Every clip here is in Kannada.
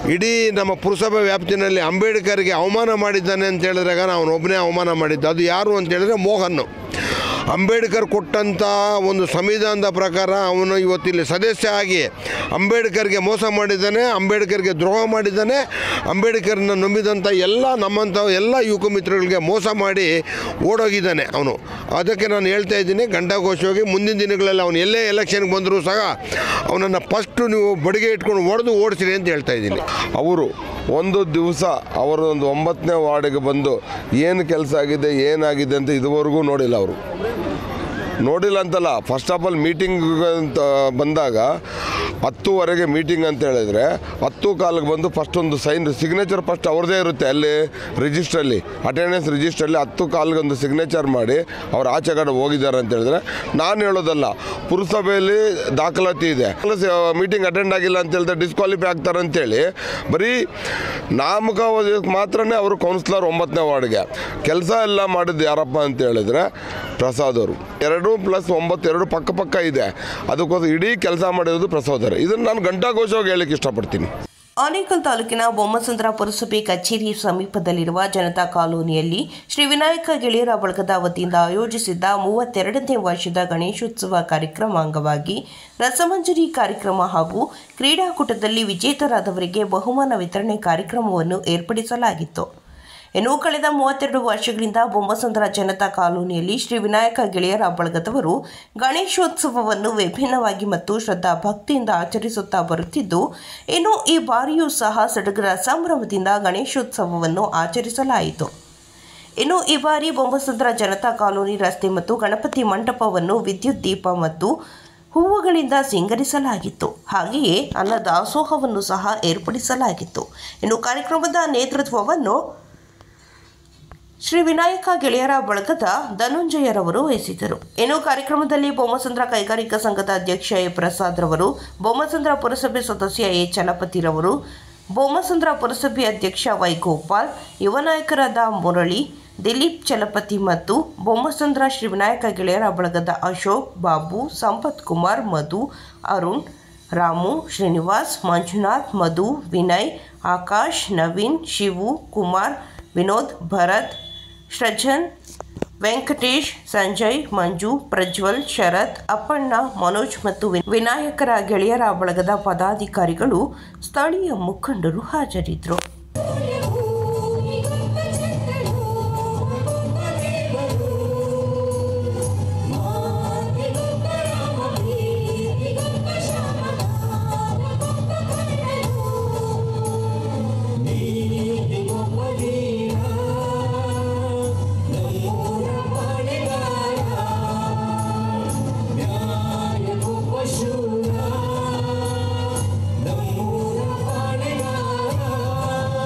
ಇಡೀ ನಮ್ಮ ಪುರಸಭೆ ವ್ಯಾಪ್ತಿನಲ್ಲಿ ಅಂಬೇಡ್ಕರ್ಗೆ ಅವಮಾನ ಮಾಡಿದ್ದಾನೆ ಅಂತ ಹೇಳಿದಾಗ ಅವನು ಒಬ್ಬನೇ ಅವಮಾನ ಮಾಡಿದ್ದು ಅದು ಯಾರು ಅಂತ ಹೇಳಿದ್ರೆ ಮೋಹನ್ ಅಂಬೇಡ್ಕರ್ ಕೊಟ್ಟಂಥ ಒಂದು ಸಂವಿಧಾನದ ಪ್ರಕಾರ ಅವನು ಇವತ್ತಿಲ್ಲಿ ಸದಸ್ಯ ಆಗಿ ಅಂಬೇಡ್ಕರ್ಗೆ ಮೋಸ ಮಾಡಿದ್ದಾನೆ ಅಂಬೇಡ್ಕರ್ಗೆ ದ್ರೋಹ ಮಾಡಿದ್ದಾನೆ ಅಂಬೇಡ್ಕರ್ನ ನಂಬಿದಂಥ ಎಲ್ಲ ನಮ್ಮಂಥ ಎಲ್ಲ ಯುವಕ ಮಿತ್ರಗಳಿಗೆ ಮೋಸ ಮಾಡಿ ಓಡೋಗಿದ್ದಾನೆ ಅವನು ಅದಕ್ಕೆ ನಾನು ಹೇಳ್ತಾ ಇದ್ದೀನಿ ಗಂಡಘೋಷವಾಗಿ ಮುಂದಿನ ದಿನಗಳಲ್ಲಿ ಅವನು ಎಲ್ಲೇ ಎಲೆಕ್ಷನ್ಗೆ ಬಂದರೂ ಸಹ ಅವನನ್ನು ಫಸ್ಟು ನೀವು ಬಡಿಗೆ ಇಟ್ಕೊಂಡು ಹೊಡೆದು ಓಡಿಸಿರಿ ಅಂತ ಹೇಳ್ತಾ ಇದ್ದೀನಿ ಅವರು ಒಂದು ದಿವಸ ಅವರ ಒಂದು ಒಂಬತ್ತನೇ ವಾರ್ಡಿಗೆ ಬಂದು ಏನು ಕೆಲಸ ಆಗಿದೆ ಏನಾಗಿದೆ ಅಂತ ಇದುವರೆಗೂ ನೋಡಿಲ್ಲ ಅವರು ನೋಡಿಲ್ಲ ಅಂತಲ್ಲ ಫಸ್ಟ್ ಆಫ್ ಆಲ್ ಮೀಟಿಂಗ್ ಅಂತ ಬಂದಾಗ ಹತ್ತುವರೆಗೆ ಮೀಟಿಂಗ್ ಅಂತ ಹೇಳಿದ್ರೆ ಹತ್ತು ಕಾಲಿಗೆ ಬಂದು ಫಸ್ಟ್ ಒಂದು ಸೈನ್ ಸಿಗ್ನೇಚರ್ ಫಸ್ಟ್ ಅವ್ರದ್ದೇ ಇರುತ್ತೆ ಅಲ್ಲಿ ರಿಜಿಸ್ಟ್ರಲ್ಲಿ ಅಟೆಂಡೆನ್ಸ್ ರಿಜಿಸ್ಟ್ರಲ್ಲಿ ಹತ್ತು ಕಾಲಿಗೆ ಒಂದು ಸಿಗ್ನೇಚರ್ ಮಾಡಿ ಅವ್ರು ಆಚೆ ಕಡೆ ಹೋಗಿದ್ದಾರೆ ಅಂತ ಹೇಳಿದ್ರೆ ನಾನು ಹೇಳೋದಲ್ಲ ಪುರಸಭೆಯಲ್ಲಿ ದಾಖಲಾತಿ ಇದೆ ಮೀಟಿಂಗ್ ಅಟೆಂಡ್ ಆಗಿಲ್ಲ ಅಂತ ಹೇಳಿದ್ರೆ ಡಿಸ್ಕ್ವಾಲಿಫೈ ಆಗ್ತಾರೆ ಅಂತೇಳಿ ಬರೀ ನಾಮಕ ಮಾತ್ರನೇ ಅವರು ಕೌನ್ಸಿಲರ್ ಒಂಬತ್ತನೇ ವಾರ್ಡ್ಗೆ ಕೆಲಸ ಎಲ್ಲ ಮಾಡಿದ್ದು ಯಾರಪ್ಪ ಅಂತ ಹೇಳಿದ್ರೆ ಪ್ರಸಾದ್ ಅವರು ಎರಡು ಪ್ಲಸ್ ಒಂಬತ್ತು ಎರಡು ಪಕ್ಕ ಪಕ್ಕ ಇದೆ ಅದಕ್ಕೋಸ್ಕರ ಇಡೀ ಕೆಲಸ ಮಾಡಿರೋದು ಪ್ರಸಾದ್ ಅವರು ಇದನ್ನು ನಾನು ಗಂಟಾಘೋಷವಾಗಿ ಹೇಳಕ್ಕೆ ಇಷ್ಟಪಡ್ತೀನಿ ಆನೇಕಲ್ ತಾಲೂಕಿನ ಬೊಮ್ಮಸಂದ್ರ ಪುರಸಭೆ ಕಚೇರಿ ಸಮೀಪದಲ್ಲಿರುವ ಜನತಾ ಕಾಲೋನಿಯಲ್ಲಿ ಶ್ರೀ ವಿನಾಯಕ ಗೆಳೆಯರ ಬಳಗದ ವತಿಯಿಂದ ಆಯೋಜಿಸಿದ್ದ ಮೂವತ್ತೆರಡನೇ ವರ್ಷದ ಗಣೇಶೋತ್ಸವ ಕಾರ್ಯಕ್ರಮ ಅಂಗವಾಗಿ ರಸಮಂಜರಿ ಕಾರ್ಯಕ್ರಮ ಹಾಗೂ ಕ್ರೀಡಾಕೂಟದಲ್ಲಿ ವಿಜೇತರಾದವರಿಗೆ ಬಹುಮಾನ ವಿತರಣೆ ಕಾರ್ಯಕ್ರಮವನ್ನು ಏರ್ಪಡಿಸಲಾಗಿತ್ತು ಇನ್ನು ಕಳೆದ ಮೂವತ್ತೆರಡು ವರ್ಷಗಳಿಂದ ಬೊಮ್ಮಸಂದ್ರ ಜನತಾ ಕಾಲೋನಿಯಲ್ಲಿ ಶ್ರೀ ವಿನಾಯಕ ಗೆಳೆಯರ ಬಳಗದವರು ಗಣೇಶೋತ್ಸವವನ್ನು ವಿಭಿನ್ನವಾಗಿ ಮತ್ತು ಶ್ರದ್ಧಾ ಭಕ್ತಿಯಿಂದ ಆಚರಿಸುತ್ತಾ ಬರುತ್ತಿದ್ದು ಇನ್ನು ಈ ಬಾರಿಯೂ ಸಹ ಸಡಗರ ಸಂಭ್ರಮದಿಂದ ಗಣೇಶೋತ್ಸವವನ್ನು ಆಚರಿಸಲಾಯಿತು ಇನ್ನು ಈ ಬಾರಿ ಬೊಮ್ಮಸಂದ್ರ ಜನತಾ ಕಾಲೋನಿ ರಸ್ತೆ ಮತ್ತು ಗಣಪತಿ ಮಂಟಪವನ್ನು ವಿದ್ಯುತ್ ದೀಪ ಮತ್ತು ಹೂವುಗಳಿಂದ ಸಿಂಗರಿಸಲಾಗಿತ್ತು ಹಾಗೆಯೇ ಅನ್ನ ದಾಸೋಹವನ್ನು ಸಹ ಏರ್ಪಡಿಸಲಾಗಿತ್ತು ಇನ್ನು ಕಾರ್ಯಕ್ರಮದ ನೇತೃತ್ವವನ್ನು ಶ್ರೀ ವಿನಾಯಕ ಗೆಳೆಯರ ಬಳಗದ ಧನುಂಜಯರವರು ವಹಿಸಿದರು ಇನ್ನು ಕಾರ್ಯಕ್ರಮದಲ್ಲಿ ಬೊಮ್ಮಸಂದ್ರ ಕೈಗಾರಿಕಾ ಸಂಘದ ಅಧ್ಯಕ್ಷ ಎ ಪ್ರಸಾದ್ ರವರು ಬೊಮ್ಮಸಂದ್ರ ಪುರಸಭೆ ಸದಸ್ಯ ಎ ಚಲಪತಿರವರು ಬೊಮ್ಮಸಂದ್ರ ಪುರಸಭೆ ಅಧ್ಯಕ್ಷ ವೈ ಗೋಪಾಲ್ ಯುವ ನಾಯಕರಾದ ಮುರಳಿ ದಿಲೀಪ್ ಚಲಪತಿ ಮತ್ತು ಬೊಮ್ಮಸಂದ್ರ ಶ್ರೀ ವಿನಾಯಕ ಗೆಳೆಯರ ಬಳಗದ ಅಶೋಕ್ ಬಾಬು ಸಂಪತ್ ಕುಮಾರ್ ಮಧು ಅರುಣ್ ರಾಮು ಶ್ರೀನಿವಾಸ್ ಮಂಜುನಾಥ್ ಮಧು ವಿನಯ್ ಆಕಾಶ್ ನವೀನ್ ಶಿವು ಕುಮಾರ್ ವಿನೋದ್ ಭರತ್ ಸೃಜನ್ ವೆಂಕಟೇಶ್ ಸಂಜಯ್ ಮಂಜು ಪ್ರಜ್ವಲ್ ಶರತ್ ಅಪ್ಪಣ್ಣ ಮನೋಜ್ ಮತ್ತು ವಿ- ವಿನಾಯಕರ ಗೆಳೆಯರ ಬಳಗದ ಪದಾಧಿಕಾರಿಗಳು ಸ್ಥಳೀಯ ಮುಖಂಡರು ಹಾಜರಿದ್ದರು ನಮ್ಮೂರ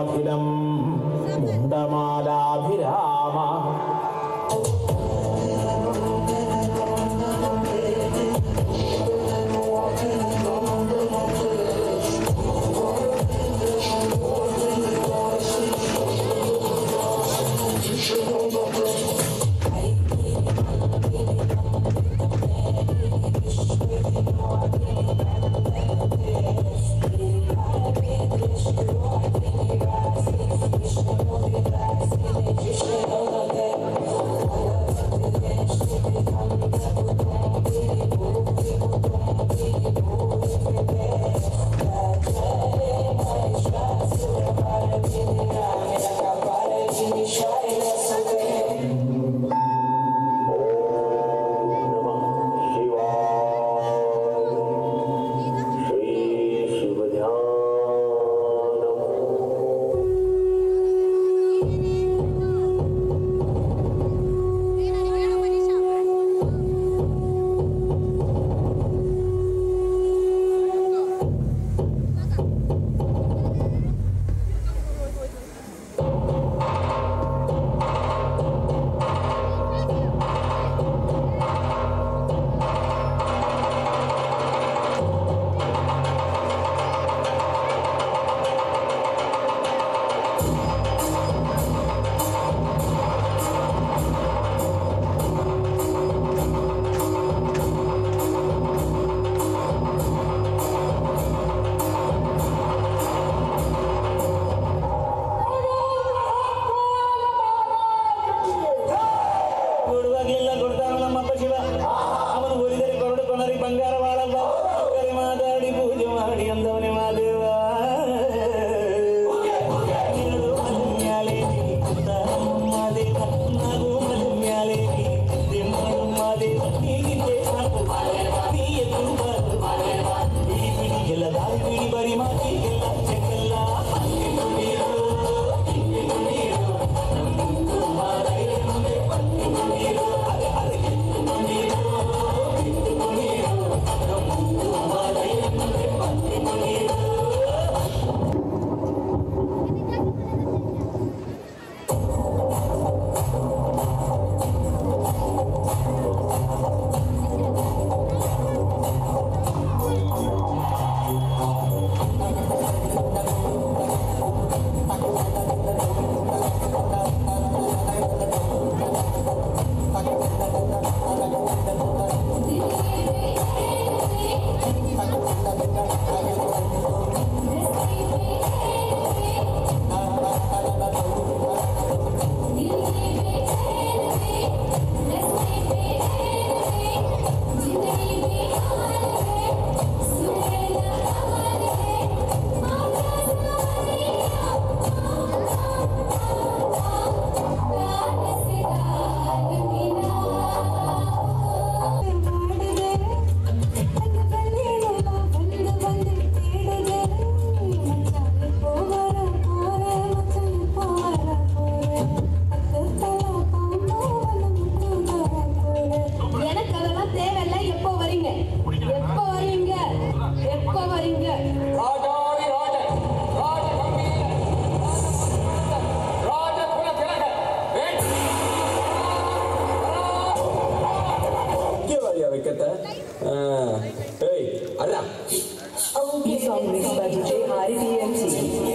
ഖിലം മുണ്ടമാലാഭിരാമ ಕೊಡುವಾಗೆಲ್ಲ ಕೊಡ್ತಾನ ನಮ್ಮಪ್ಪ ಶಿವ ಅವನು ಒಲಿದರೆ ಕೊರಡು ಕೊನರಿ ಬಂಗಾರ ಬಾಳಲ್ಲ ಕರೆ ಮಾತಾಡಿ ಪೂಜೆ ಮಾಡಿ ಅಂದವನೇ ಮಾದೇವ ನಿನ್ನದು ಮಲ್ಮ್ಯಾಲೆ ನಿಂತ ಮಾದೇವ ನಾವು ಮಲ್ಮ್ಯಾಲೆ ನಿಂತೆ ಮಾಡು ಮಾದೇವ ನೀನಿದ್ದೆ ಸಾಕು ನೀ ಎದ್ದು ಬಾರು ಬಿಡಿ ಬಿಡಿ ಎಲ್ಲ ದಾರಿ ಬಿಡಿ ಬರಿ ಮಾತಿ ಎಲ್ಲ ಚೆಕ್ಕಲ್ಲ எனக்கு அதெல்லாம் தேவையில்ல எப்போ வரீங்க எப்போ வரீங்க எப்போ வரீங்க ಮುಖ್ಯವಾಗಿ வைக்கத்த ಏಯ್ ಅಲ್ಲ ಈ song mix by DJ Hari TMC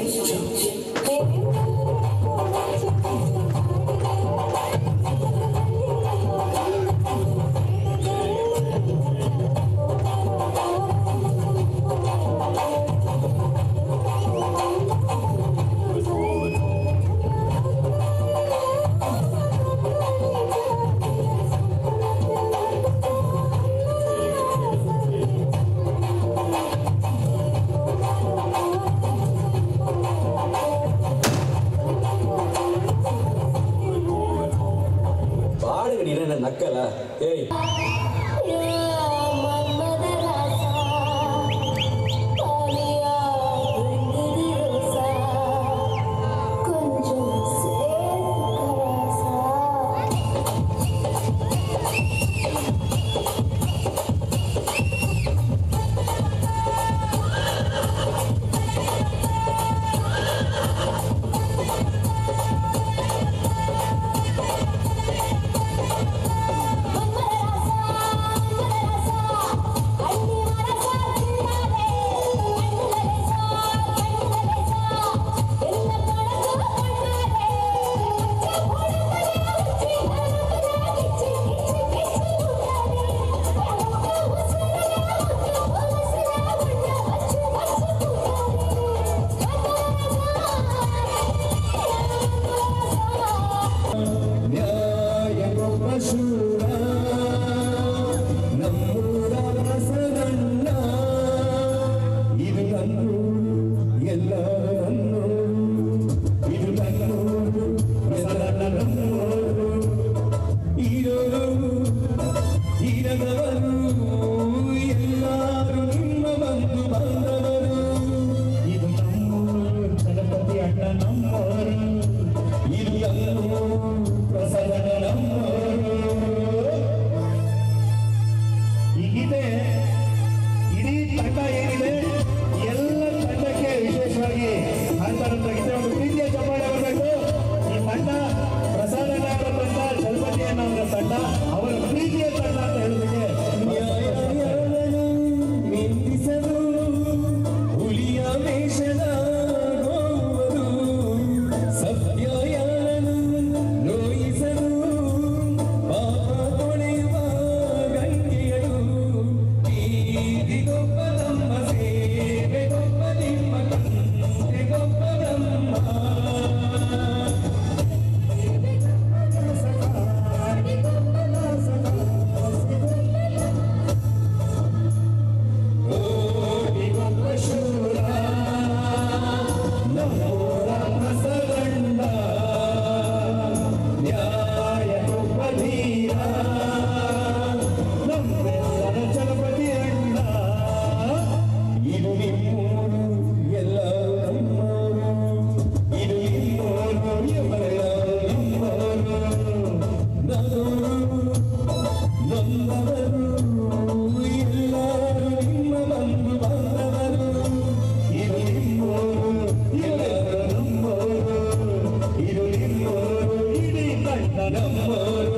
ಬಾಡಿಗೆ ನೀನೇನ ನಕ್ಕಲ್ಲ ಏಯ್ ரோசா ನಮ್ಮೋರು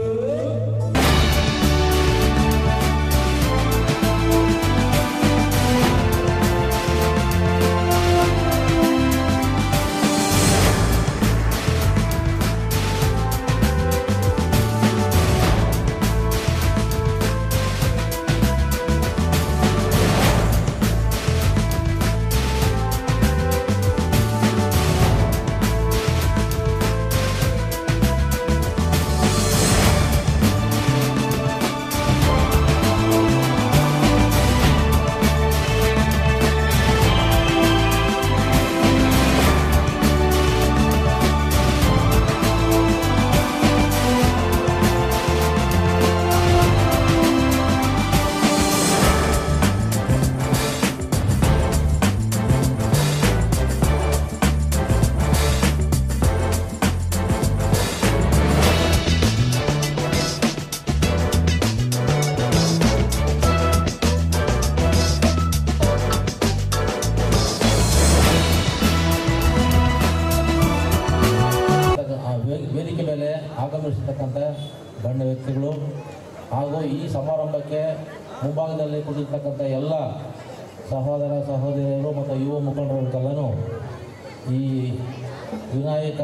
ಆ ವೇ- ವೇದಿಕೆ ಮೇಲೆ ಆಗಮಿಸಿರ್ತಕ್ಕಂಥ ಗಣ್ಯ ವ್ಯಕ್ತಿಗಳು ಹಾಗೂ ಈ ಸಮಾರಂಭಕ್ಕೆ ಮುಂಭಾಗದಲ್ಲಿ ಕುಳಿತಿರ್ತಕ್ಕಂಥ ಎಲ್ಲ ಸಹೋದರ ಸಹೋದರಿಯರು ಮತ್ತು ಯುವ ಮುಖಂಡರಿಗೆಲ್ಲನೂ ಈ ವಿನಾಯಕ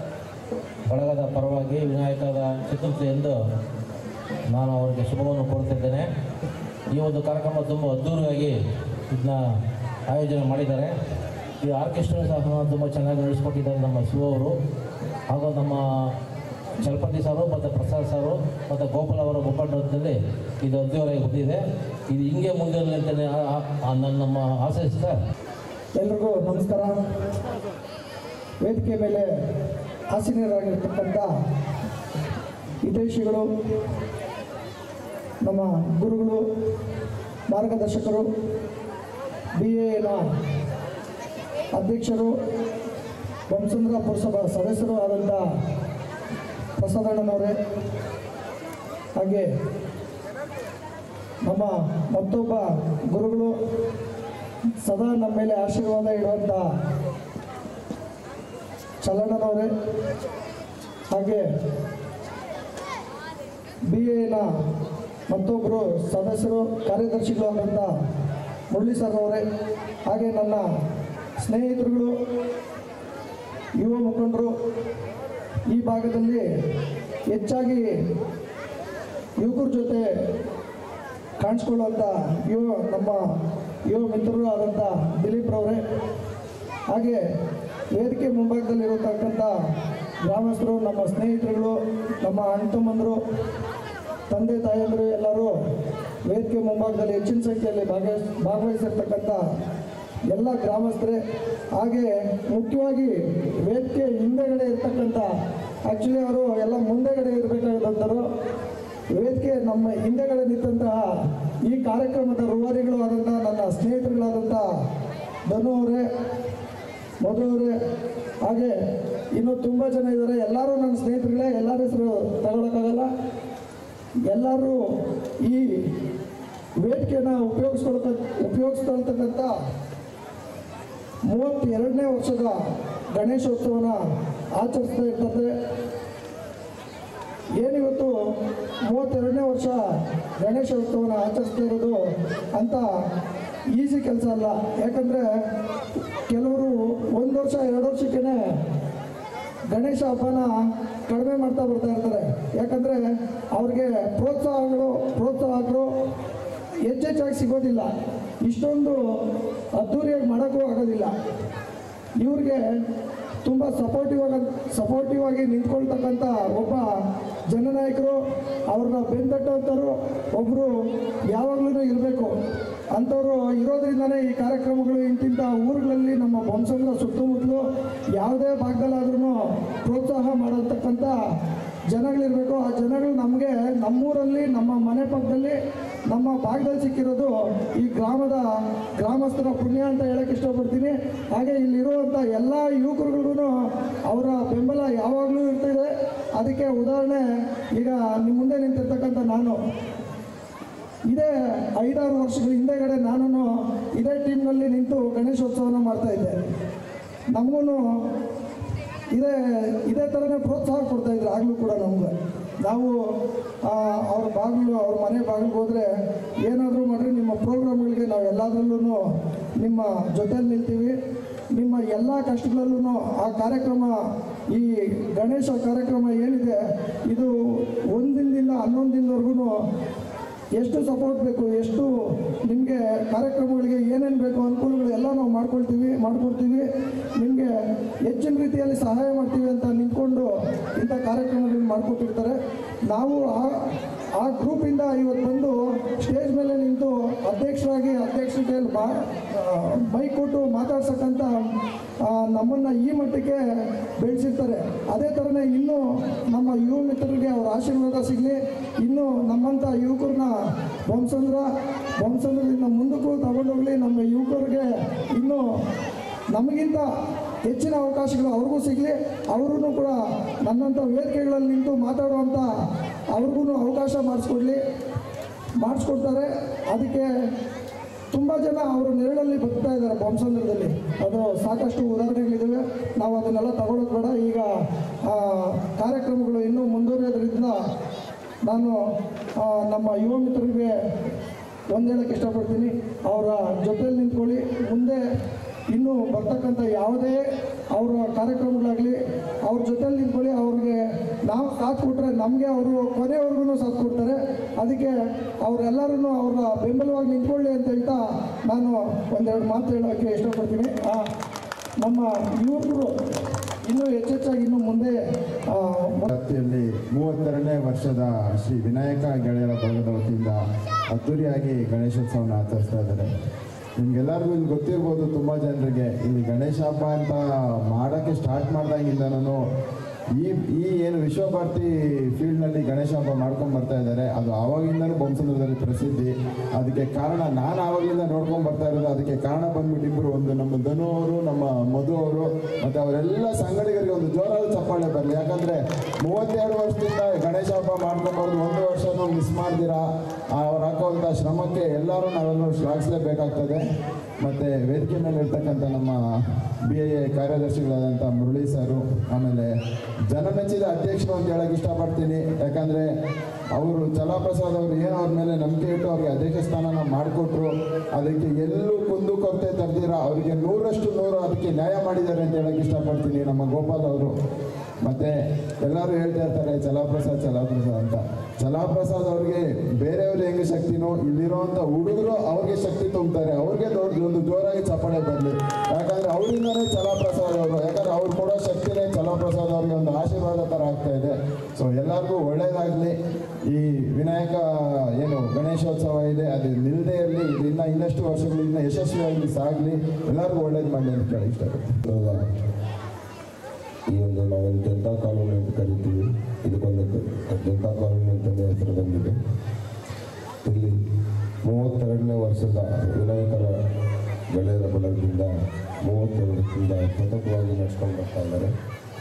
ಬಳಗದ ಪರವಾಗಿ ವಿನಾಯಕದ ಚತುರ್ಥಿ ಎಂದು ನಾನು ಅವರಿಗೆ ಶುಭವನ್ನು ಕೋರುತ್ತಿದ್ದೇನೆ ಈ ಒಂದು ಕಾರ್ಯಕ್ರಮ ತುಂಬ ಅದ್ಧೂರಿಯಾಗಿ ಇದನ್ನ ಆಯೋಜನೆ ಮಾಡಿದ್ದಾರೆ ಈ ಆರ್ಕೆಸ್ಟ್ರಾ ಸಹ ತುಂಬ ಚೆನ್ನಾಗಿ ನಡೆಸ್ಕೊಟ್ಟಿದ್ದಾರೆ ನಮ್ಮ ಶಿವ ಅವರು ಹಾಗೂ ನಮ್ಮ ಚಲಪತಿ ಸರು ಮತ್ತು ಪ್ರಸಾದ್ ಸರು ಮತ್ತು ಗೋಪಾಲ್ ಅವರ ಮುಖಂಡರಲ್ಲಿ ಇದು ಅದ್ಧೂರಿಯಾಗಿ ಬಂದಿದೆ ಇದು ಹಿಂಗೆ ಮುಂದಿರಲಿ ಅಂತಲೇ ಆ- ಆ- ಆ ನನ್ನ ನಮ್ಮ ಆಶಯಿಸ್ತಾ ಎಲ್ರಿಗೂ ನಮಸ್ಕಾರ ವೇದಿಕೆ ಮೇಲೆ ಆಸೀನರಾಗಿರ್ತಕ್ಕಂಥ ಹಿತೈಷಿಗಳು ನಮ್ಮ ಗುರುಗಳು ಮಾರ್ಗದರ್ಶಕರು ಬಿ ಎನ ಅಧ್ಯಕ್ಷರು ವಂಸಂದ್ರ ಪುರಸಭಾ ಸದಸ್ಯರು ಆದಂಥ ಪ್ರಸಾದಣ್ಣನವರೇ ಹಾಗೆ ನಮ್ಮ ಮತ್ತೊಬ್ಬ ಗುರುಗಳು ಸದಾ ನಮ್ಮ ಮೇಲೆ ಆಶೀರ್ವಾದ ಇಡುವಂಥ ಚಲಣ್ಣನವರೇ ಹಾಗೆ ಬಿ ಎನ ಮತ್ತೊಬ್ಬರು ಸದಸ್ಯರು ಕಾರ್ಯದರ್ಶಿಗಳು ಆದಂಥ ಮುರಳಿ ಸರ್ ಅವರೇ ಹಾಗೆ ನನ್ನ ಸ್ನೇಹಿತರುಗಳು ಯುವ ಮುಖಂಡರು ಈ ಭಾಗದಲ್ಲಿ ಹೆಚ್ಚಾಗಿ ಯುವಕರ ಜೊತೆ ಕಾಣಿಸ್ಕೊಳ್ಳುವಂಥ ಯುವ ನಮ್ಮ ಯುವ ಮಿತ್ರರು ಆದಂಥ ದಿಲೀಪ್ ರವರೇ ಹಾಗೆ ವೇದಿಕೆ ಮುಂಭಾಗದಲ್ಲಿರತಕ್ಕಂಥ ಗ್ರಾಮಸ್ಥರು ನಮ್ಮ ಸ್ನೇಹಿತರುಗಳು ನಮ್ಮ ಅಣ್ಣ ತಮ್ಮಂದರು ತಂದೆ ತಾಯಂದರು ಎಲ್ಲರೂ ವೇದಿಕೆ ಮುಂಭಾಗದಲ್ಲಿ ಹೆಚ್ಚಿನ ಸಂಖ್ಯೆಯಲ್ಲಿ ಭಾಗವಹಿಸ್ ಭಾಗವಹಿಸಿರ್ತಕ್ಕಂಥ ಎಲ್ಲ ಗ್ರಾಮಸ್ಥರೇ ಹಾಗೆ ಮುಖ್ಯವಾಗಿ ವೇದಿಕೆ ಹಿಂದೆಗಡೆ ಇರ್ತಕ್ಕಂಥ ಆ್ಯಕ್ಚುಲಿ ಅವರು ಎಲ್ಲ ಮುಂದೆಗಡೆ ಇರಬೇಕಾದಂಥವ್ರು ವೇದಿಕೆ ನಮ್ಮ ಹಿಂದೆಗಡೆ ನಿಂತಹ ಈ ಕಾರ್ಯಕ್ರಮದ ರೂವಾರಿಗಳು ಆದಂಥ ನನ್ನ ಸ್ನೇಹಿತರುಗಳಾದಂಥ ಧನು ಅವರೇ ಮಧು ಅವರೇ ಹಾಗೆ ಇನ್ನೂ ತುಂಬ ಜನ ಇದ್ದಾರೆ ಎಲ್ಲರೂ ನನ್ನ ಸ್ನೇಹಿತರುಗಳೇ ಎಲ್ಲರ ಹೆಸರು ತಗೊಳಕ್ಕಾಗಲ್ಲ ಎಲ್ಲರೂ ಈ ವೇದಿಕೆಯನ್ನು ಉಪಯೋಗಿಸ್ಕೊಳ್ತ ಉಪಯೋಗಿಸ್ಕೊಳ್ತಕ್ಕಂಥ ಮೂವತ್ತೆರಡನೇ ವರ್ಷದ ಗಣೇಶೋತ್ಸವನ ಆಚರಿಸ್ತಾ ಇರ್ತದೆ ಏನಿವತ್ತು ಮೂವತ್ತೆರಡನೇ ವರ್ಷ ಗಣೇಶೋತ್ಸವನ ಆಚರಿಸ್ತಾ ಇರೋದು ಅಂತ ಈಸಿ ಕೆಲಸ ಅಲ್ಲ ಯಾಕಂದರೆ ಕೆಲವರು ಒಂದು ವರ್ಷ ಎರಡು ವರ್ಷಕ್ಕೇ ಗಣೇಶ ಹಬ್ಬನ ಕಡಿಮೆ ಮಾಡ್ತಾ ಬರ್ತಾ ಇರ್ತಾರೆ ಯಾಕಂದರೆ ಅವ್ರಿಗೆ ಪ್ರೋತ್ಸಾಹಗಳು ಪ್ರೋತ್ಸಾಹಕರು ಹೆಚ್ಚೆಚ್ಚಾಗಿ ಸಿಗೋದಿಲ್ಲ ಇಷ್ಟೊಂದು ಅದ್ಧೂರಿಯಾಗಿ ಮಾಡೋಕ್ಕೂ ಆಗೋದಿಲ್ಲ ಇವ್ರಿಗೆ ತುಂಬ ಸಪೋರ್ಟಿವ್ ಆಗ ಸಪೋರ್ಟಿವ್ ಆಗಿ ನಿಂತ್ಕೊಳ್ತಕ್ಕಂಥ ಒಬ್ಬ ಜನನಾಯಕರು ಅವ್ರನ್ನ ಬೆಂದಟ್ಟಂಥವ್ರು ಒಬ್ಬರು ಯಾವಾಗಲೂ ಇರಬೇಕು ಅಂಥವ್ರು ಇರೋದ್ರಿಂದನೇ ಈ ಕಾರ್ಯಕ್ರಮಗಳು ಇಂತಿಂಥ ಊರುಗಳಲ್ಲಿ ನಮ್ಮ ವಂಶದ ಸುತ್ತಮುತ್ತಲು ಯಾವುದೇ ಭಾಗದಲ್ಲಾದ್ರೂ ಪ್ರೋತ್ಸಾಹ ಮಾಡತಕ್ಕಂಥ ಜನಗಳಿರಬೇಕು ಆ ಜನಗಳು ನಮಗೆ ನಮ್ಮೂರಲ್ಲಿ ನಮ್ಮ ಮನೆ ಪಕ್ಕದಲ್ಲಿ ನಮ್ಮ ಭಾಗದಲ್ಲಿ ಸಿಕ್ಕಿರೋದು ಈ ಗ್ರಾಮದ ಗ್ರಾಮಸ್ಥರ ಪುಣ್ಯ ಅಂತ ಹೇಳಕ್ಕೆ ಇಷ್ಟಪಡ್ತೀನಿ ಹಾಗೆ ಇಲ್ಲಿರುವಂಥ ಎಲ್ಲ ಯುವಕರುಗಳಿಗೂ ಅವರ ಬೆಂಬಲ ಯಾವಾಗಲೂ ಇರ್ತಿದೆ ಅದಕ್ಕೆ ಉದಾಹರಣೆ ಈಗ ನಿಮ್ಮ ಮುಂದೆ ನಿಂತಿರ್ತಕ್ಕಂಥ ನಾನು ಇದೇ ಐದಾರು ವರ್ಷಗಳ ಹಿಂದೆಗಡೆ ನಾನು ಇದೇ ಟೀಮ್ನಲ್ಲಿ ನಿಂತು ಗಣೇಶೋತ್ಸವನ ಮಾಡ್ತಾ ಇದ್ದೆ ನಮಗೂ ಇದೇ ಇದೇ ಥರನೇ ಪ್ರೋತ್ಸಾಹ ಪ್ರೋತ್ಸಾಹ ಕೊಡ್ತಾ ಇದ್ರು ಆಗಲೂ ಕೂಡ ನಮ್ಗೆ ನಾವು ಆ, ಅವ್ರ ಬಾಗಿಲು ಅವ್ರ ಮನೆ ಬಾಗಿಲಿಗೆ ಹೋದರೆ ಏನಾದರೂ ಮಾಡಿರಿ ನಿಮ್ಮ ಪ್ರೋಗ್ರಾಮ್ಗಳಿಗೆ ನಾವು ಎಲ್ಲದರಲ್ಲೂ ನಿಮ್ಮ ಜೊತೆಲಿ ನಿಲ್ತೀವಿ ನಿಮ್ಮ ಎಲ್ಲ ಕಷ್ಟಗಳಲ್ಲೂ ಆ ಕಾರ್ಯಕ್ರಮ ಈ ಗಣೇಶ ಕಾರ್ಯಕ್ರಮ ಏನಿದೆ ಇದು ಒಂದಿನದಿಂದ ಹನ್ನೊಂದು ದಿನದವರೆಗೂ ಎಷ್ಟು ಸಪೋರ್ಟ್ ಬೇಕು ಎಷ್ಟು ನಿಮಗೆ ಕಾರ್ಯಕ್ರಮಗಳಿಗೆ ಏನೇನು ಬೇಕು ಅನುಕೂಲಗಳು ಎಲ್ಲ ನಾವು ಮಾಡ್ಕೊಳ್ತೀವಿ ಮಾಡ್ಕೊಡ್ತೀವಿ ನಿಮಗೆ ಹೆಚ್ಚಿನ ರೀತಿಯಲ್ಲಿ ಸಹಾಯ ಮಾಡ್ತೀವಿ ಅಂತ ನಿಂತ್ಕೊಂಡು ಇಂಥ ಕಾರ್ಯಕ್ರಮಗಳನ್ನ ಮಾಡಿಕೊಟ್ಟಿರ್ತಾರೆ ನಾವು ಆ ಆ ಗ್ರೂಪಿಂದ ಇವತ್ತು ಬಂದು ಸ್ಟೇಜ್ ಮೇಲೆ ನಿಂತು ಅಧ್ಯಕ್ಷರಾಗಿ ಅಧ್ಯಕ್ಷರಿಗೆ ಬಾ ಬೈಕ್ ಕೊಟ್ಟು ಮಾತಾಡ್ಸಕ್ಕಂಥ ನಮ್ಮನ್ನು ಈ ಮಟ್ಟಕ್ಕೆ ಬೆಳೆಸಿರ್ತಾರೆ ಅದೇ ಥರನೇ ಇನ್ನೂ ನಮ್ಮ ಯುವ ಮಿತ್ರರಿಗೆ ಅವರ ಆಶೀರ್ವಾದ ಸಿಗಲಿ ಇನ್ನೂ ನಮ್ಮಂಥ ಯುವಕರನ್ನ ಬೊಮ್ಸಂದ್ರ ಬೊಮ್ಸಂದ್ರದಿಂದ ಮುಂದಕ್ಕೂ ತಗೊಂಡೋಗ್ಲಿ ನಮ್ಮ ಯುವಕರಿಗೆ ಇನ್ನೂ ನಮಗಿಂತ ಹೆಚ್ಚಿನ ಅವಕಾಶಗಳು ಅವ್ರಿಗೂ ಸಿಗಲಿ ಅವ್ರೂ ಕೂಡ ನನ್ನಂಥ ವೇದಿಕೆಗಳಲ್ಲಿ ನಿಂತು ಮಾತಾಡುವಂಥ ಅವ್ರಿಗೂ ಅವಕಾಶ ಮಾಡಿಸ್ಕೊಡ್ಲಿ ಮಾಡಿಸ್ಕೊಡ್ತಾರೆ ಅದಕ್ಕೆ ತುಂಬ ಜನ ಅವರು ನೆರಳಲ್ಲಿ ಬದುಕ್ತಾ ಇದ್ದಾರೆ ಬೊಮ್ಮಸಂದ್ರದಲ್ಲಿ ಅದು ಸಾಕಷ್ಟು ಉದಾಹರಣೆಗಳಿದ್ದಾವೆ ನಾವು ಅದನ್ನೆಲ್ಲ ತಗೊಳ್ಳೋದು ಬೇಡ ಈಗ ಆ, ಕಾರ್ಯಕ್ರಮಗಳು ಇನ್ನೂ ಮುಂದುವರಿಯೋದ್ರಿಂದ ನಾನು ಆ, ನಮ್ಮ ಯುವ ಮಿತ್ರರಿಗೆ ಒಂದು ಹೇಳಕ್ಕೆ ಇಷ್ಟಪಡ್ತೀನಿ ಅವರ ಜೊತೆಯಲ್ಲಿ ನಿಂತ್ಕೊಳ್ಳಿ ಮುಂದೆ ಇನ್ನೂ ಬರ್ತಕ್ಕಂಥ ಯಾವುದೇ ಅವರ ಕಾರ್ಯಕ್ರಮಗಳಾಗಲಿ ಅವ್ರ ಜೊತೆಲಿ ನಿಂತ್ಕೊಳ್ಳಿ ಅವ್ರಿಗೆ ನಾವು ಸಾಥ್ ಕೊಟ್ಟರೆ ನಮಗೆ ಅವರು ಕೊನೆವರೆಗೂ ಸಾಥ್ ಕೊಡ್ತಾರೆ ಅದಕ್ಕೆ ಅವರೆಲ್ಲರೂ ಅವರ ಬೆಂಬಲವಾಗಿ ನಿಂತ್ಕೊಳ್ಳಿ ಅಂತ ಹೇಳ್ತಾ ನಾನು ಒಂದೆರಡು ಮಾತು ಹೇಳೋಕ್ಕೆ ಇಷ್ಟಪಡ್ತೀನಿ ಆ, ನಮ್ಮ ಯುವಕರು ಇನ್ನೂ ಹೆಚ್ಚೆಚ್ಚಾಗಿ ಇನ್ನು ಮುಂದೆ ಆ, ವ್ಯಾಪ್ತಿಯಲ್ಲಿ ಮೂವತ್ತೆರಡನೇ ವರ್ಷದ ಶ್ರೀ ವಿನಾಯಕ ಗೆಳೆಯರ ಬಳಗದ ವತಿಯಿಂದ ಅದ್ದೂರಿಯಾಗಿ ಗಣೇಶೋತ್ಸವನ ಆಚರಿಸ್ತಾ ಇದ್ದಾರೆ ನಿಮ್ಗೆಲ್ಲರಿಗೂ ಇಲ್ಲಿ ಗೊತ್ತಿರ್ಬೋದು ತುಂಬ ಜನರಿಗೆ ಇಲ್ಲಿ ಗಣೇಶ ಹಬ್ಬ ಅಂತ ಮಾಡೋಕ್ಕೆ ಸ್ಟಾರ್ಟ್ ಮಾಡ್ದಾಗಿಂದ ನಾನು ಈ ಈ ಏನು ವಿಶ್ವಭಾರತಿ ಫೀಲ್ಡ್ನಲ್ಲಿ ಗಣೇಶ ಹಬ್ಬ ಮಾಡ್ಕೊಂಡು ಬರ್ತಾ ಇದ್ದಾರೆ ಅದು ಆವಾಗಿಂದಲೂ ಬೊಮ್ಮಸಂದ್ರದಲ್ಲಿ ಪ್ರಸಿದ್ಧಿ ಅದಕ್ಕೆ ಕಾರಣ ನಾನು ಆವಾಗಿಂದ ನೋಡ್ಕೊಂಡು ಬರ್ತಾ ಇರೋದು ಅದಕ್ಕೆ ಕಾರಣ ಬಂದ್ಬಿಟ್ಟು ಇಬ್ಬರು ಒಂದು ನಮ್ಮ ಧನು ಅವರು ನಮ್ಮ ಮಧು ಅವರು ಮತ್ತು ಅವರೆಲ್ಲ ಸಂಗಡಿಗರಿಗೆ ಒಂದು ಜೋರಾದ ಚಪ್ಪಾಳೆ ಬರಲಿ ಯಾಕಂದರೆ ಮೂವತ್ತೆರಡು ವರ್ಷದಿಂದ ಗಣೇಶ ಹಬ್ಬ ಮಾಡ್ಕೊಂಬಾರ್ದು ಒಂದು ವರ್ಷನೂ ಮಿಸ್ ಮಾಡ್ದಿರಾ ಅವ್ರು ಹಾಕುವಂಥ ಶ್ರಮಕ್ಕೆ ಎಲ್ಲರೂ ನಾವೆಲ್ಲರೂ ಶ್ಲಾಘಿಸಲೇಬೇಕಾಗ್ತದೆ ಮತ್ತು ವೇದಿಕೆ ಮೇಲೆ ಇರ್ತಕ್ಕಂಥ ನಮ್ಮ ಬಿ ಐ ಎ ಕಾರ್ಯದರ್ಶಿಗಳಾದಂಥ ಮುರಳಿ ಸರು ಆಮೇಲೆ ಜನಮೆಚ್ಚಿದ ಅಧ್ಯಕ್ಷರು ಅಂತ ಹೇಳಕ್ಕೆ ಇಷ್ಟಪಡ್ತೀನಿ ಯಾಕಂದರೆ ಅವರು ಚಲಾಪ್ರಸಾದ್ ಅವರು ಏನು ಅವ್ರ ಮೇಲೆ ನಂಬಿಕೆ ಇಟ್ಟು ಅವ್ರಿಗೆ ಅಧ್ಯಕ್ಷ ಸ್ಥಾನನ ಮಾಡಿಕೊಟ್ರು ಅದಕ್ಕೆ ಎಲ್ಲೂ ಕುಂದು ಕೊರತೆ ತರ್ದಿರ ಅವರಿಗೆ ನೂರಷ್ಟು ನೂರು ಅದಕ್ಕೆ ನ್ಯಾಯ ಮಾಡಿದ್ದಾರೆ ಅಂತ ಹೇಳಕ್ಕೆ ಇಷ್ಟಪಡ್ತೀನಿ ನಮ್ಮ ಗೋಪಾಲ್ ಅವರು ಮತ್ತೆ ಎಲ್ಲರೂ ಹೇಳ್ತಾ ಇರ್ತಾರೆ ಚಲಾಪ್ರಸಾದ್ ಚಲಾಪ್ರಸಾದ್ ಅಂತ ಚಲಾಪ್ರಸಾದ್ ಅವ್ರಿಗೆ ಬೇರೆಯವ್ರು ಹೆಂಗೆ ಶಕ್ತಿನೋ ಇಲ್ಲಿರೋಂಥ ಹುಡುಗರು ಅವ್ರಿಗೆ ಶಕ್ತಿ ತುಂಬ್ತಾರೆ ಅವ್ರಿಗೆ ದೊಡ್ಡ ಒಂದು ಜೋರಾಗಿ ಚಪ್ಪಾಳೆ ಬರಲಿ ಯಾಕಂದ್ರೆ ಅವರಿಂದನೇ ಚಲಾಪ್ರಸಾದ್ ಅವರು ಯಾಕಂದ್ರೆ ಅವ್ರು ಕೊಡೋ ಶಕ್ತಿನೇ ಚಲಾಪ್ರಸಾದ್ ಅವ್ರಿಗೆ ಒಂದು ಆಶೀರ್ವಾದ ಥರ ಆಗ್ತಾ ಇದೆ ಸೊ ಎಲ್ಲರಿಗೂ ಒಳ್ಳೇದಾಗಲಿ ಈ ವಿನಾಯಕ ಏನು ಗಣೇಶೋತ್ಸವ ಇದೆ ಅದು ನಿಲ್ಲದೇ ಇರಲಿ ಇದು ಇನ್ನ ಇನ್ನಷ್ಟು ವರ್ಷಗಳು ಇನ್ನ ಯಶಸ್ವಿಯಾಗಿ ಸಾಗಲಿ ಎಲ್ಲರಿಗೂ ಒಳ್ಳೇದು ಮಾಡಲಿ ಅಂತ ಕೇಳಿ ಇಷ್ಟಪಡ್ತೀನಿ ಈ ಒಂದು ನಾವೊಂದು ಜನತಾ ಕಾನೂನು ಅಂತ ಕರಿತೀವಿ ಇದಕ್ಕೊಂದು ಕ- ಜನತಾ ಕಾನೂನು ಅಂತಲೇ ಹೆಸರು ಬಂದಿದೆ ಇಲ್ಲಿ ಮೂವತ್ತೆರಡನೇ ವರ್ಷದ ವಿನಾಯಕರ ಗೆಳೆಯರ ಬಳಗದಿಂದ ಮೂವತ್ತೆರಡು ವರ್ಷದಿಂದ ಸತತವಾಗಿ ನಡ್ಸ್ಕೊಂಡು ಬರ್ತಾ ಇದ್ದಾರೆ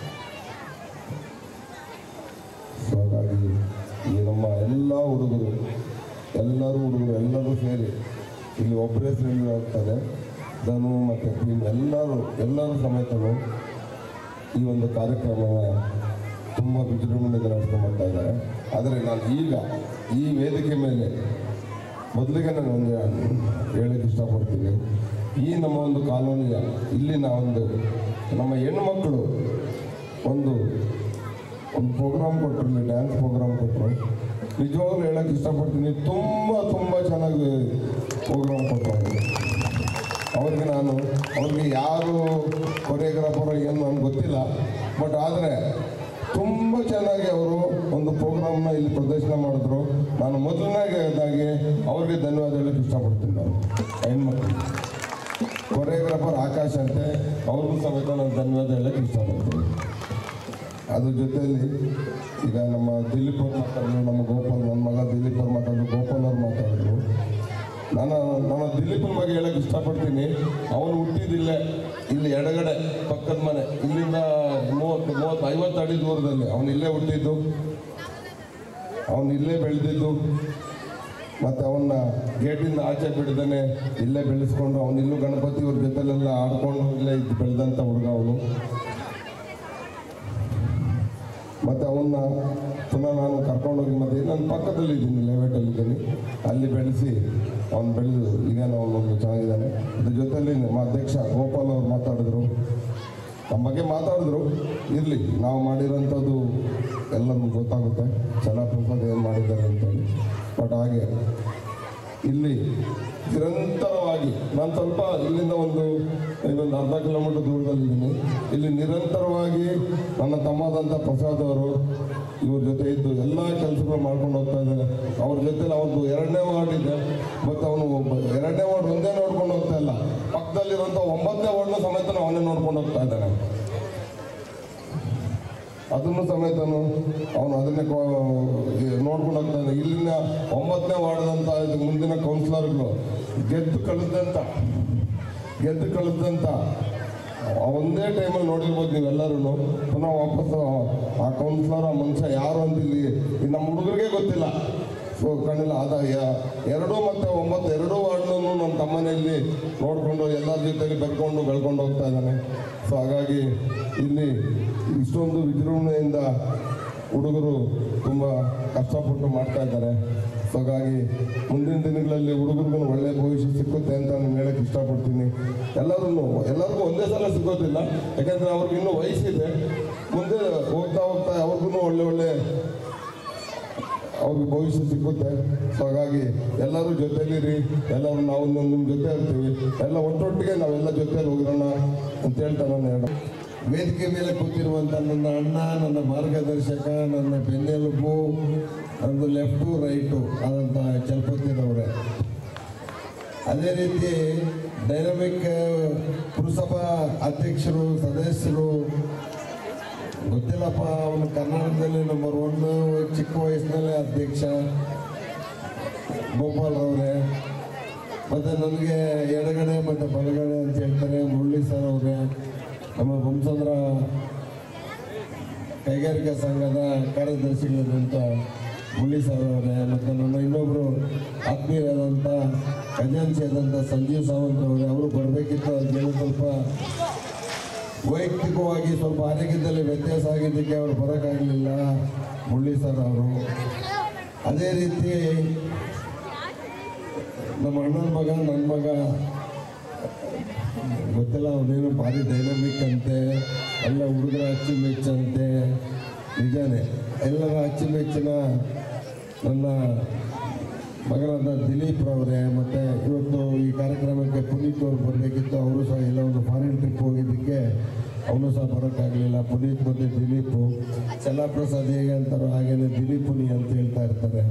ಸೊ ಹಾಗಾಗಿ ಈ ನಮ್ಮ ಎಲ್ಲ ಹುಡುಗರು ಎಲ್ಲರೂ ಹುಡುಗರು ಎಲ್ಲರೂ ಸೇರಿ ಇಲ್ಲಿ ಒಬ್ಬರೇ ಸೇರಿ ಹೋಗ್ತಾರೆ ಧನು ಮತ್ತು ಟೀಮ್ ಎಲ್ಲರೂ ಎಲ್ಲರೂ ಸಮೇತನು ಈ ಒಂದು ಕಾರ್ಯಕ್ರಮವ ತುಂಬ ವಿಜೃಂಭಣೆಯಿಂದ ನಡೆಸ್ಕೊಂಡು ಬರ್ತಾ ಇದ್ದಾರೆ ಆದರೆ ನಾನು ಈಗ ಈ ವೇದಿಕೆ ಮೇಲೆ ಮೊದಲಿಗೆ ನಾನು ಒಂದು ಹೇಳಕ್ಕೆ ಇಷ್ಟಪಡ್ತೀನಿ ಈ ನಮ್ಮ ಒಂದು ಕಾನೂನಿನ ಇಲ್ಲಿನ ಒಂದು ನಮ್ಮ ಹೆಣ್ಣುಮಕ್ಕಳು ಒಂದು ಒಂದು ಪ್ರೋಗ್ರಾಮ್ ಕೊಟ್ಟರು ಇಲ್ಲಿ ಡ್ಯಾನ್ಸ್ ಪ್ರೋಗ್ರಾಮ್ ಕೊಟ್ಟರು ನಿಜವಾಗ್ಲೂ ಹೇಳಕ್ಕೆ ಇಷ್ಟಪಡ್ತೀನಿ ತುಂಬ ತುಂಬ ಚೆನ್ನಾಗಿ ಪ್ರೋಗ್ರಾಮ್ ಕೊಟ್ಟರು ಅವ್ರಿಗೆ ನಾನು ಅವ್ರಿಗೆ ಯಾರು ಕೊರಿಯೋಗ್ರಾಫರ್ ಏನು ನನಗೆ ಗೊತ್ತಿಲ್ಲ ಬಟ್ ಆದರೆ ತುಂಬ ಚೆನ್ನಾಗಿ ಅವರು ಒಂದು ಪ್ರೋಗ್ರಾಮ್ನ ಇಲ್ಲಿ ಪ್ರದರ್ಶನ ಮಾಡಿದ್ರು ನಾನು ಮೊದಲನೇದಾಗಿ ಅವ್ರಿಗೆ ಧನ್ಯವಾದ ಹೇಳಕ್ಕೆ ಇಷ್ಟಪಡ್ತೀನಿ ನಾನು ಹೆಣ್ಮಕ್ಳು ಕೊರಿಯೋಗ್ರಾಫರ್ ಆಕಾಶ್ ಅಂತೆ ಅವ್ರಿಗೂ ಸಮೇತ ನಾನು ಧನ್ಯವಾದ ಹೇಳಕ್ಕೆ ಇಷ್ಟಪಡ್ತೀನಿ ಅದ್ರ ಜೊತೆಯಲ್ಲಿ ಈಗ ನಮ್ಮ ದಿಲೀಪ್ ಅವ್ರು ಮಾತಾಡಿದ್ರು ನಮ್ಮ ಗೋಪಾಲ್ ನನ್ನ ಮಗ ದಿಲೀಪ್ ಅವ್ರು ಮಾತಾಡಿದ್ರು ಗೋಪಾಲ್ ಅವ್ರು ಮಾತಾಡಿದ್ರು ನಾನು ನಮ್ಮ ದಿಲೀಪನ ಬಗ್ಗೆ ಹೇಳಕ್ಕೆ ಇಷ್ಟಪಡ್ತೀನಿ ಅವನು ಹುಟ್ಟಿದಿಲ್ಲೇ ಇಲ್ಲಿ ಎಡಗಡೆ ಪಕ್ಕದ ಮನೆ ಇಲ್ಲಿಂದ ಮೂವತ್ತು ಮೂವತ್ತು ಐವತ್ತು ಅಡಿ ದೂರದಲ್ಲಿ ಅವನು ಇಲ್ಲೇ ಹುಟ್ಟಿದ್ದು ಅವನು ಇಲ್ಲೇ ಬೆಳೆದಿದ್ದು ಮತ್ತು ಅವನ್ನ ಗೇಟಿಂದ ಆಚೆ ಬಿಡದೇ ಇಲ್ಲೇ ಬೆಳೆಸ್ಕೊಂಡು ಅವನು ಇಲ್ಲೂ ಗಣಪತಿ ಅವ್ರ ಜೊತೆಲೆಲ್ಲ ಆಡ್ಕೊಂಡು ಇಲ್ಲೇ ಇದ್ದು ಬೆಳೆದಂಥ ಹುಡುಗ ಅವನು ಮತ್ತು ಅವನ್ನ ಪುನಃ ನಾನು ಕರ್ಕೊಂಡೋಗಿ ಮತ್ತೆ ನಾನು ಪಕ್ಕದಲ್ಲಿದ್ದೀನಿ ಲೇಔಟಲ್ಲಿದ್ದೀನಿ ಅಲ್ಲಿ ಬೆಳೆಸಿ ಅವ್ನು ಬೆಳೆದು ಈಗ ಅವನೊಂದು ಚೆನ್ನಾಗಿದ್ದಾನೆ ಅದ್ರ ಜೊತೆಯಲ್ಲಿ ನಮ್ಮ ಅಧ್ಯಕ್ಷ ಗೋಪಾಲ್ ಅವರು ಮಾತಾಡಿದ್ರು ನಮ್ಮ ಬಗ್ಗೆ ಮಾತಾಡಿದ್ರು ಇರಲಿ ನಾವು ಮಾಡಿರೋಂಥದ್ದು ಎಲ್ಲರಿಗೂ ಗೊತ್ತಾಗುತ್ತೆ ಚಲಪ್ರಸಾದ್ ಏನು ಮಾಡಿದ್ದಾರೆ ಅಂತೇಳಿ ಬಟ್ ಹಾಗೆ ಇಲ್ಲಿ ನಿರಂತರವಾಗಿ ನಾನು ಸ್ವಲ್ಪ ಇಲ್ಲಿಂದ ಒಂದು ಇನ್ನೊಂದು ಅರ್ಧ ಕಿಲೋಮೀಟರ್ ದೂರದಲ್ಲಿದ್ದೀನಿ ಇಲ್ಲಿ ನಿರಂತರವಾಗಿ ನನ್ನ ತಮ್ಮದಂಥ ಪ್ರಸಾದ್ ಅವರು ಇವ್ರ ಜೊತೆ ಇದ್ದು ಎಲ್ಲ ಕೆಲಸಗಳು ಮಾಡ್ಕೊಂಡು ಹೋಗ್ತಾ ಇದ್ದಾರೆ ಅವ್ರ ಜೊತೆಲಿ ಅವ್ರದ್ದು ಎರಡನೇ ವಾರ್ಡ್ ಇದೆ ಮತ್ತು ಅವನು ಒಬ್ಬ ಎರಡನೇ ವಾರ್ಡ್ ಒಂದೇ ನೋಡ್ಕೊಂಡು ಹೋಗ್ತಾ ಇಲ್ಲ ಪಕ್ಕದಲ್ಲಿರುವಂಥ ಒಂಬತ್ತನೇ ವಾರ್ಡ್ನ ಸಮೇತ ಅವನೇ ನೋಡ್ಕೊಂಡು ಹೋಗ್ತಾ ಇದ್ದಾನೆ ಅದನ್ನು ಸಮೇತನು ಅವನು ಅದನ್ನೇ ಕೋ- ನೋಡ್ಕೊಂಡು ಹೋಗ್ತಾನೆ ಇಲ್ಲಿನ ಒಂಬತ್ತನೇ ವಾರ್ಡ್ದಂತ ಇದು ಮುಂದಿನ ಕೌನ್ಸಿಲರ್ಗಳು ಗೆದ್ದು ಕಳೆದಂತ ಗೆದ್ದು ಕಳೆದಂತ ಒಂದೇ ಟೈಮಲ್ಲಿ ನೋಡಿರ್ಬೋದು ನೀವೆಲ್ಲರೂ ಪುನಃ ವಾಪಸ್ ಆ ಕೌನ್ಸಿಲರ್ ಆ ಮನುಷ್ಯ ಯಾರು ಅಂತ ಇಲ್ಲಿ ಈ ನಮ್ಮ ಹುಡುಗರಿಗೆ ಗೊತ್ತಿಲ್ಲ ಸೊ ಕಣ್ಣಿಲ್ಲ ಅದ ಯ- ಎರಡು ಮತ್ತು ಒಂಬತ್ತು ಎರಡು ವಾರ್ಡ್ನೂ ನನ್ನ ತಮ್ಮನಲ್ಲಿ ನೋಡಿಕೊಂಡು ಎಲ್ಲರ ಜೊತೆಲಿ ಬೆಳ್ಕೊಂಡು ಬೆಳ್ಕೊಂಡು ಹೋಗ್ತಾ ಇದ್ದಾನೆ ಸೊ ಹಾಗಾಗಿ ಇಲ್ಲಿ ಇಷ್ಟೊಂದು ವಿಜೃಂಭಣೆಯಿಂದ ಹುಡುಗರು ತುಂಬ ಕಷ್ಟಪಟ್ಟು ಮಾಡ್ತಾ ಇದ್ದಾರೆ ಸೊ ಹಾಗಾಗಿ ಮುಂದಿನ ದಿನಗಳಲ್ಲಿ ಹುಡುಗರಿಗೂ ಒಳ್ಳೆಯ ಭವಿಷ್ಯ ಸಿಕ್ಕುತ್ತೆ ಅಂತ ನಾನು ಹೇಳಕ್ಕೆ ಇಷ್ಟಪಡ್ತೀನಿ ಎಲ್ಲರೂ ಎಲ್ಲರಿಗೂ ಒಂದೇ ಸಲ ಸಿಗೋದಿಲ್ಲ ಯಾಕಂದರೆ ಅವ್ರಿಗೆ ಇನ್ನೂ ವಯಸ್ಸಿದೆ ಮುಂದೆ ಹೋಗ್ತಾ ಹೋಗ್ತಾ ಅವ್ರಿಗೂ ಒಳ್ಳೆ ಒಳ್ಳೆ ಅವ್ರಿಗೆ ಭವಿಷ್ಯ ಸಿಕ್ಕುತ್ತೆ ಸೊ ಹಾಗಾಗಿ ಎಲ್ಲರೂ ಜೊತೆಲಿರಿ ಎಲ್ಲರೂ ನಾವು ನಿಮ್ಮ ಜೊತೆ ಇರ್ತೀವಿ ಎಲ್ಲ ಒಟ್ಟೊಟ್ಟಿಗೆ ನಾವೆಲ್ಲ ಜೊತೆಲಿ ಹೋಗಿರೋಣ ಅಂತ ಹೇಳ್ತಾ ನಾನು ಹೇಳ ವೇದಿಕೆ ಮೇಲೆ ಕೂತಿರುವಂಥ ನನ್ನ ಅಣ್ಣ ನನ್ನ ಮಾರ್ಗದರ್ಶಕ ನನ್ನ ಬೆನ್ನೆಲುಬು ನಂದು ಲೆಫ್ಟು ರೈಟು ಆದಂಥ ಚಲಪತಿರವರೇ ಅದೇ ರೀತಿ ಡೈನಮಿಕ್ ಪುರಸಭಾ ಅಧ್ಯಕ್ಷರು ಸದಸ್ಯರು ಗೊತ್ತಿಲ್ಲಪ್ಪ ಅವನು ಕರ್ನಾಟಕದಲ್ಲಿ ನಂಬರ್ ಒನ್ ಚಿಕ್ಕ ವಯಸ್ಸಿನಲ್ಲೇ ಅಧ್ಯಕ್ಷ ಗೋಪಾಲ್ರವ್ರೆ ಮತ್ತು ನನಗೆ ಎಡಗಡೆ ಮತ್ತು ಬಲಗಡೆ ಅಂತ ಹೇಳ್ತಾರೆ ಮುರಳಿ ಸರ್ ಅವರೇ ನಮ್ಮ ಬಂಸಂದ್ರ ಕೈಗಾರಿಕಾ ಸಂಘದ ಕಾರ್ಯದರ್ಶಿಗಳಾದಂಥ ಮುರಳಿ ಸರ್ ಅವರೇ ಮತ್ತು ನನ್ನ ಇನ್ನೊಬ್ಬರು ಆತ್ಮೀಯರಾದಂಥ ಖಜಾನ್ಸಿ ಆದಂಥ ಸಂಜೀವ್ ಸಾವಂತ್ ಅವರೇ ಅವರು ಬರಬೇಕಿತ್ತು ಅದಕ್ಕೆ ಸ್ವಲ್ಪ ವೈಯಕ್ತಿಕವಾಗಿ ಸ್ವಲ್ಪ ಆರೋಗ್ಯದಲ್ಲಿ ವ್ಯತ್ಯಾಸ ಆಗಿದ್ದಕ್ಕೆ ಅವರು ಬರೋಕ್ಕಾಗಲಿಲ್ಲ ಮುರಳಿ ಸರ್ ಅವರು ಅದೇ ರೀತಿ ನಮ್ಮ ಅಣ್ಣನ ಮಗ ನನ್ನ ಮಗ ಗೊತ್ತಿಲ್ಲ ಅವನೇನು ಭಾರಿ ಡೈನಮಿಕ್ ಅಂತೆ ಎಲ್ಲ ಹುಡುಗರ ಅಚ್ಚುಮೆಚ್ಚಂತೆ ನಿಜಾನೇ ಎಲ್ಲರ ಅಚ್ಚುಮೆಚ್ಚಿನ ನನ್ನ ಮಗನಾದ ದಿಲೀಪ್ ರವರೇ ಮತ್ತು ಇವತ್ತು ಈ ಕಾರ್ಯಕ್ರಮಕ್ಕೆ ಪುನೀತ್ ಅವರು ಬರಬೇಕಿತ್ತು ಅವರು ಸಹ ಎಲ್ಲ ಒಂದು ಫಾರಿನ್ ಟ್ರಿಪ್ ಹೋಗಿದ್ದಕ್ಕೆ ಅವನು ಸಹ ಬರೋಕ್ಕಾಗಲಿಲ್ಲ ಪುನೀತ್ ಮತ್ತು ದಿಲೀಪು ಚಲಾಪ್ರಸಾದ್ ಹೇಗೆ ಅಂತಾರೋ ಹಾಗೇನೆ ದಿಲೀಪುನಿ ಅಂತ ಹೇಳ್ತಾ ಇರ್ತಾರೆ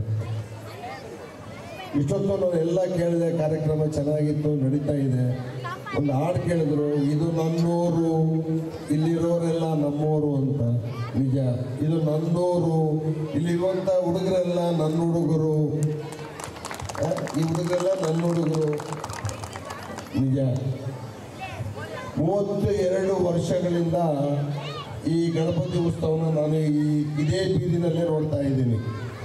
ಇಷ್ಟೊತ್ತು ನಾನು ಎಲ್ಲ ಕೇಳಿದೆ ಕಾರ್ಯಕ್ರಮ ಚೆನ್ನಾಗಿತ್ತು ನಡೀತಾ ಇದೆ ಒಂದು ಹಾಡು ಕೇಳಿದ್ರು ಇದು ನನ್ನೂರು ಇಲ್ಲಿರೋರೆಲ್ಲ ನಮ್ಮೂರು ಅಂತ ನಿಜ ಇದು ನನ್ನೂರು ಇಲ್ಲಿರುವಂಥ ಹುಡುಗರೆಲ್ಲ ನನ್ನ ಹುಡುಗರು ಆ, ಈ ಹುಡುಗರೆಲ್ಲ ನನ್ನ ಹುಡುಗರು ನಿಜ ಮೂವತ್ತು ಎರಡು ವರ್ಷಗಳಿಂದ ಈ ಗಣಪತಿ ಉತ್ಸವನ ನಾನು ಈ ಇದೇ ಬೀದಿನಲ್ಲೇ ನೋಡ್ತಾ ಇದ್ದೀನಿ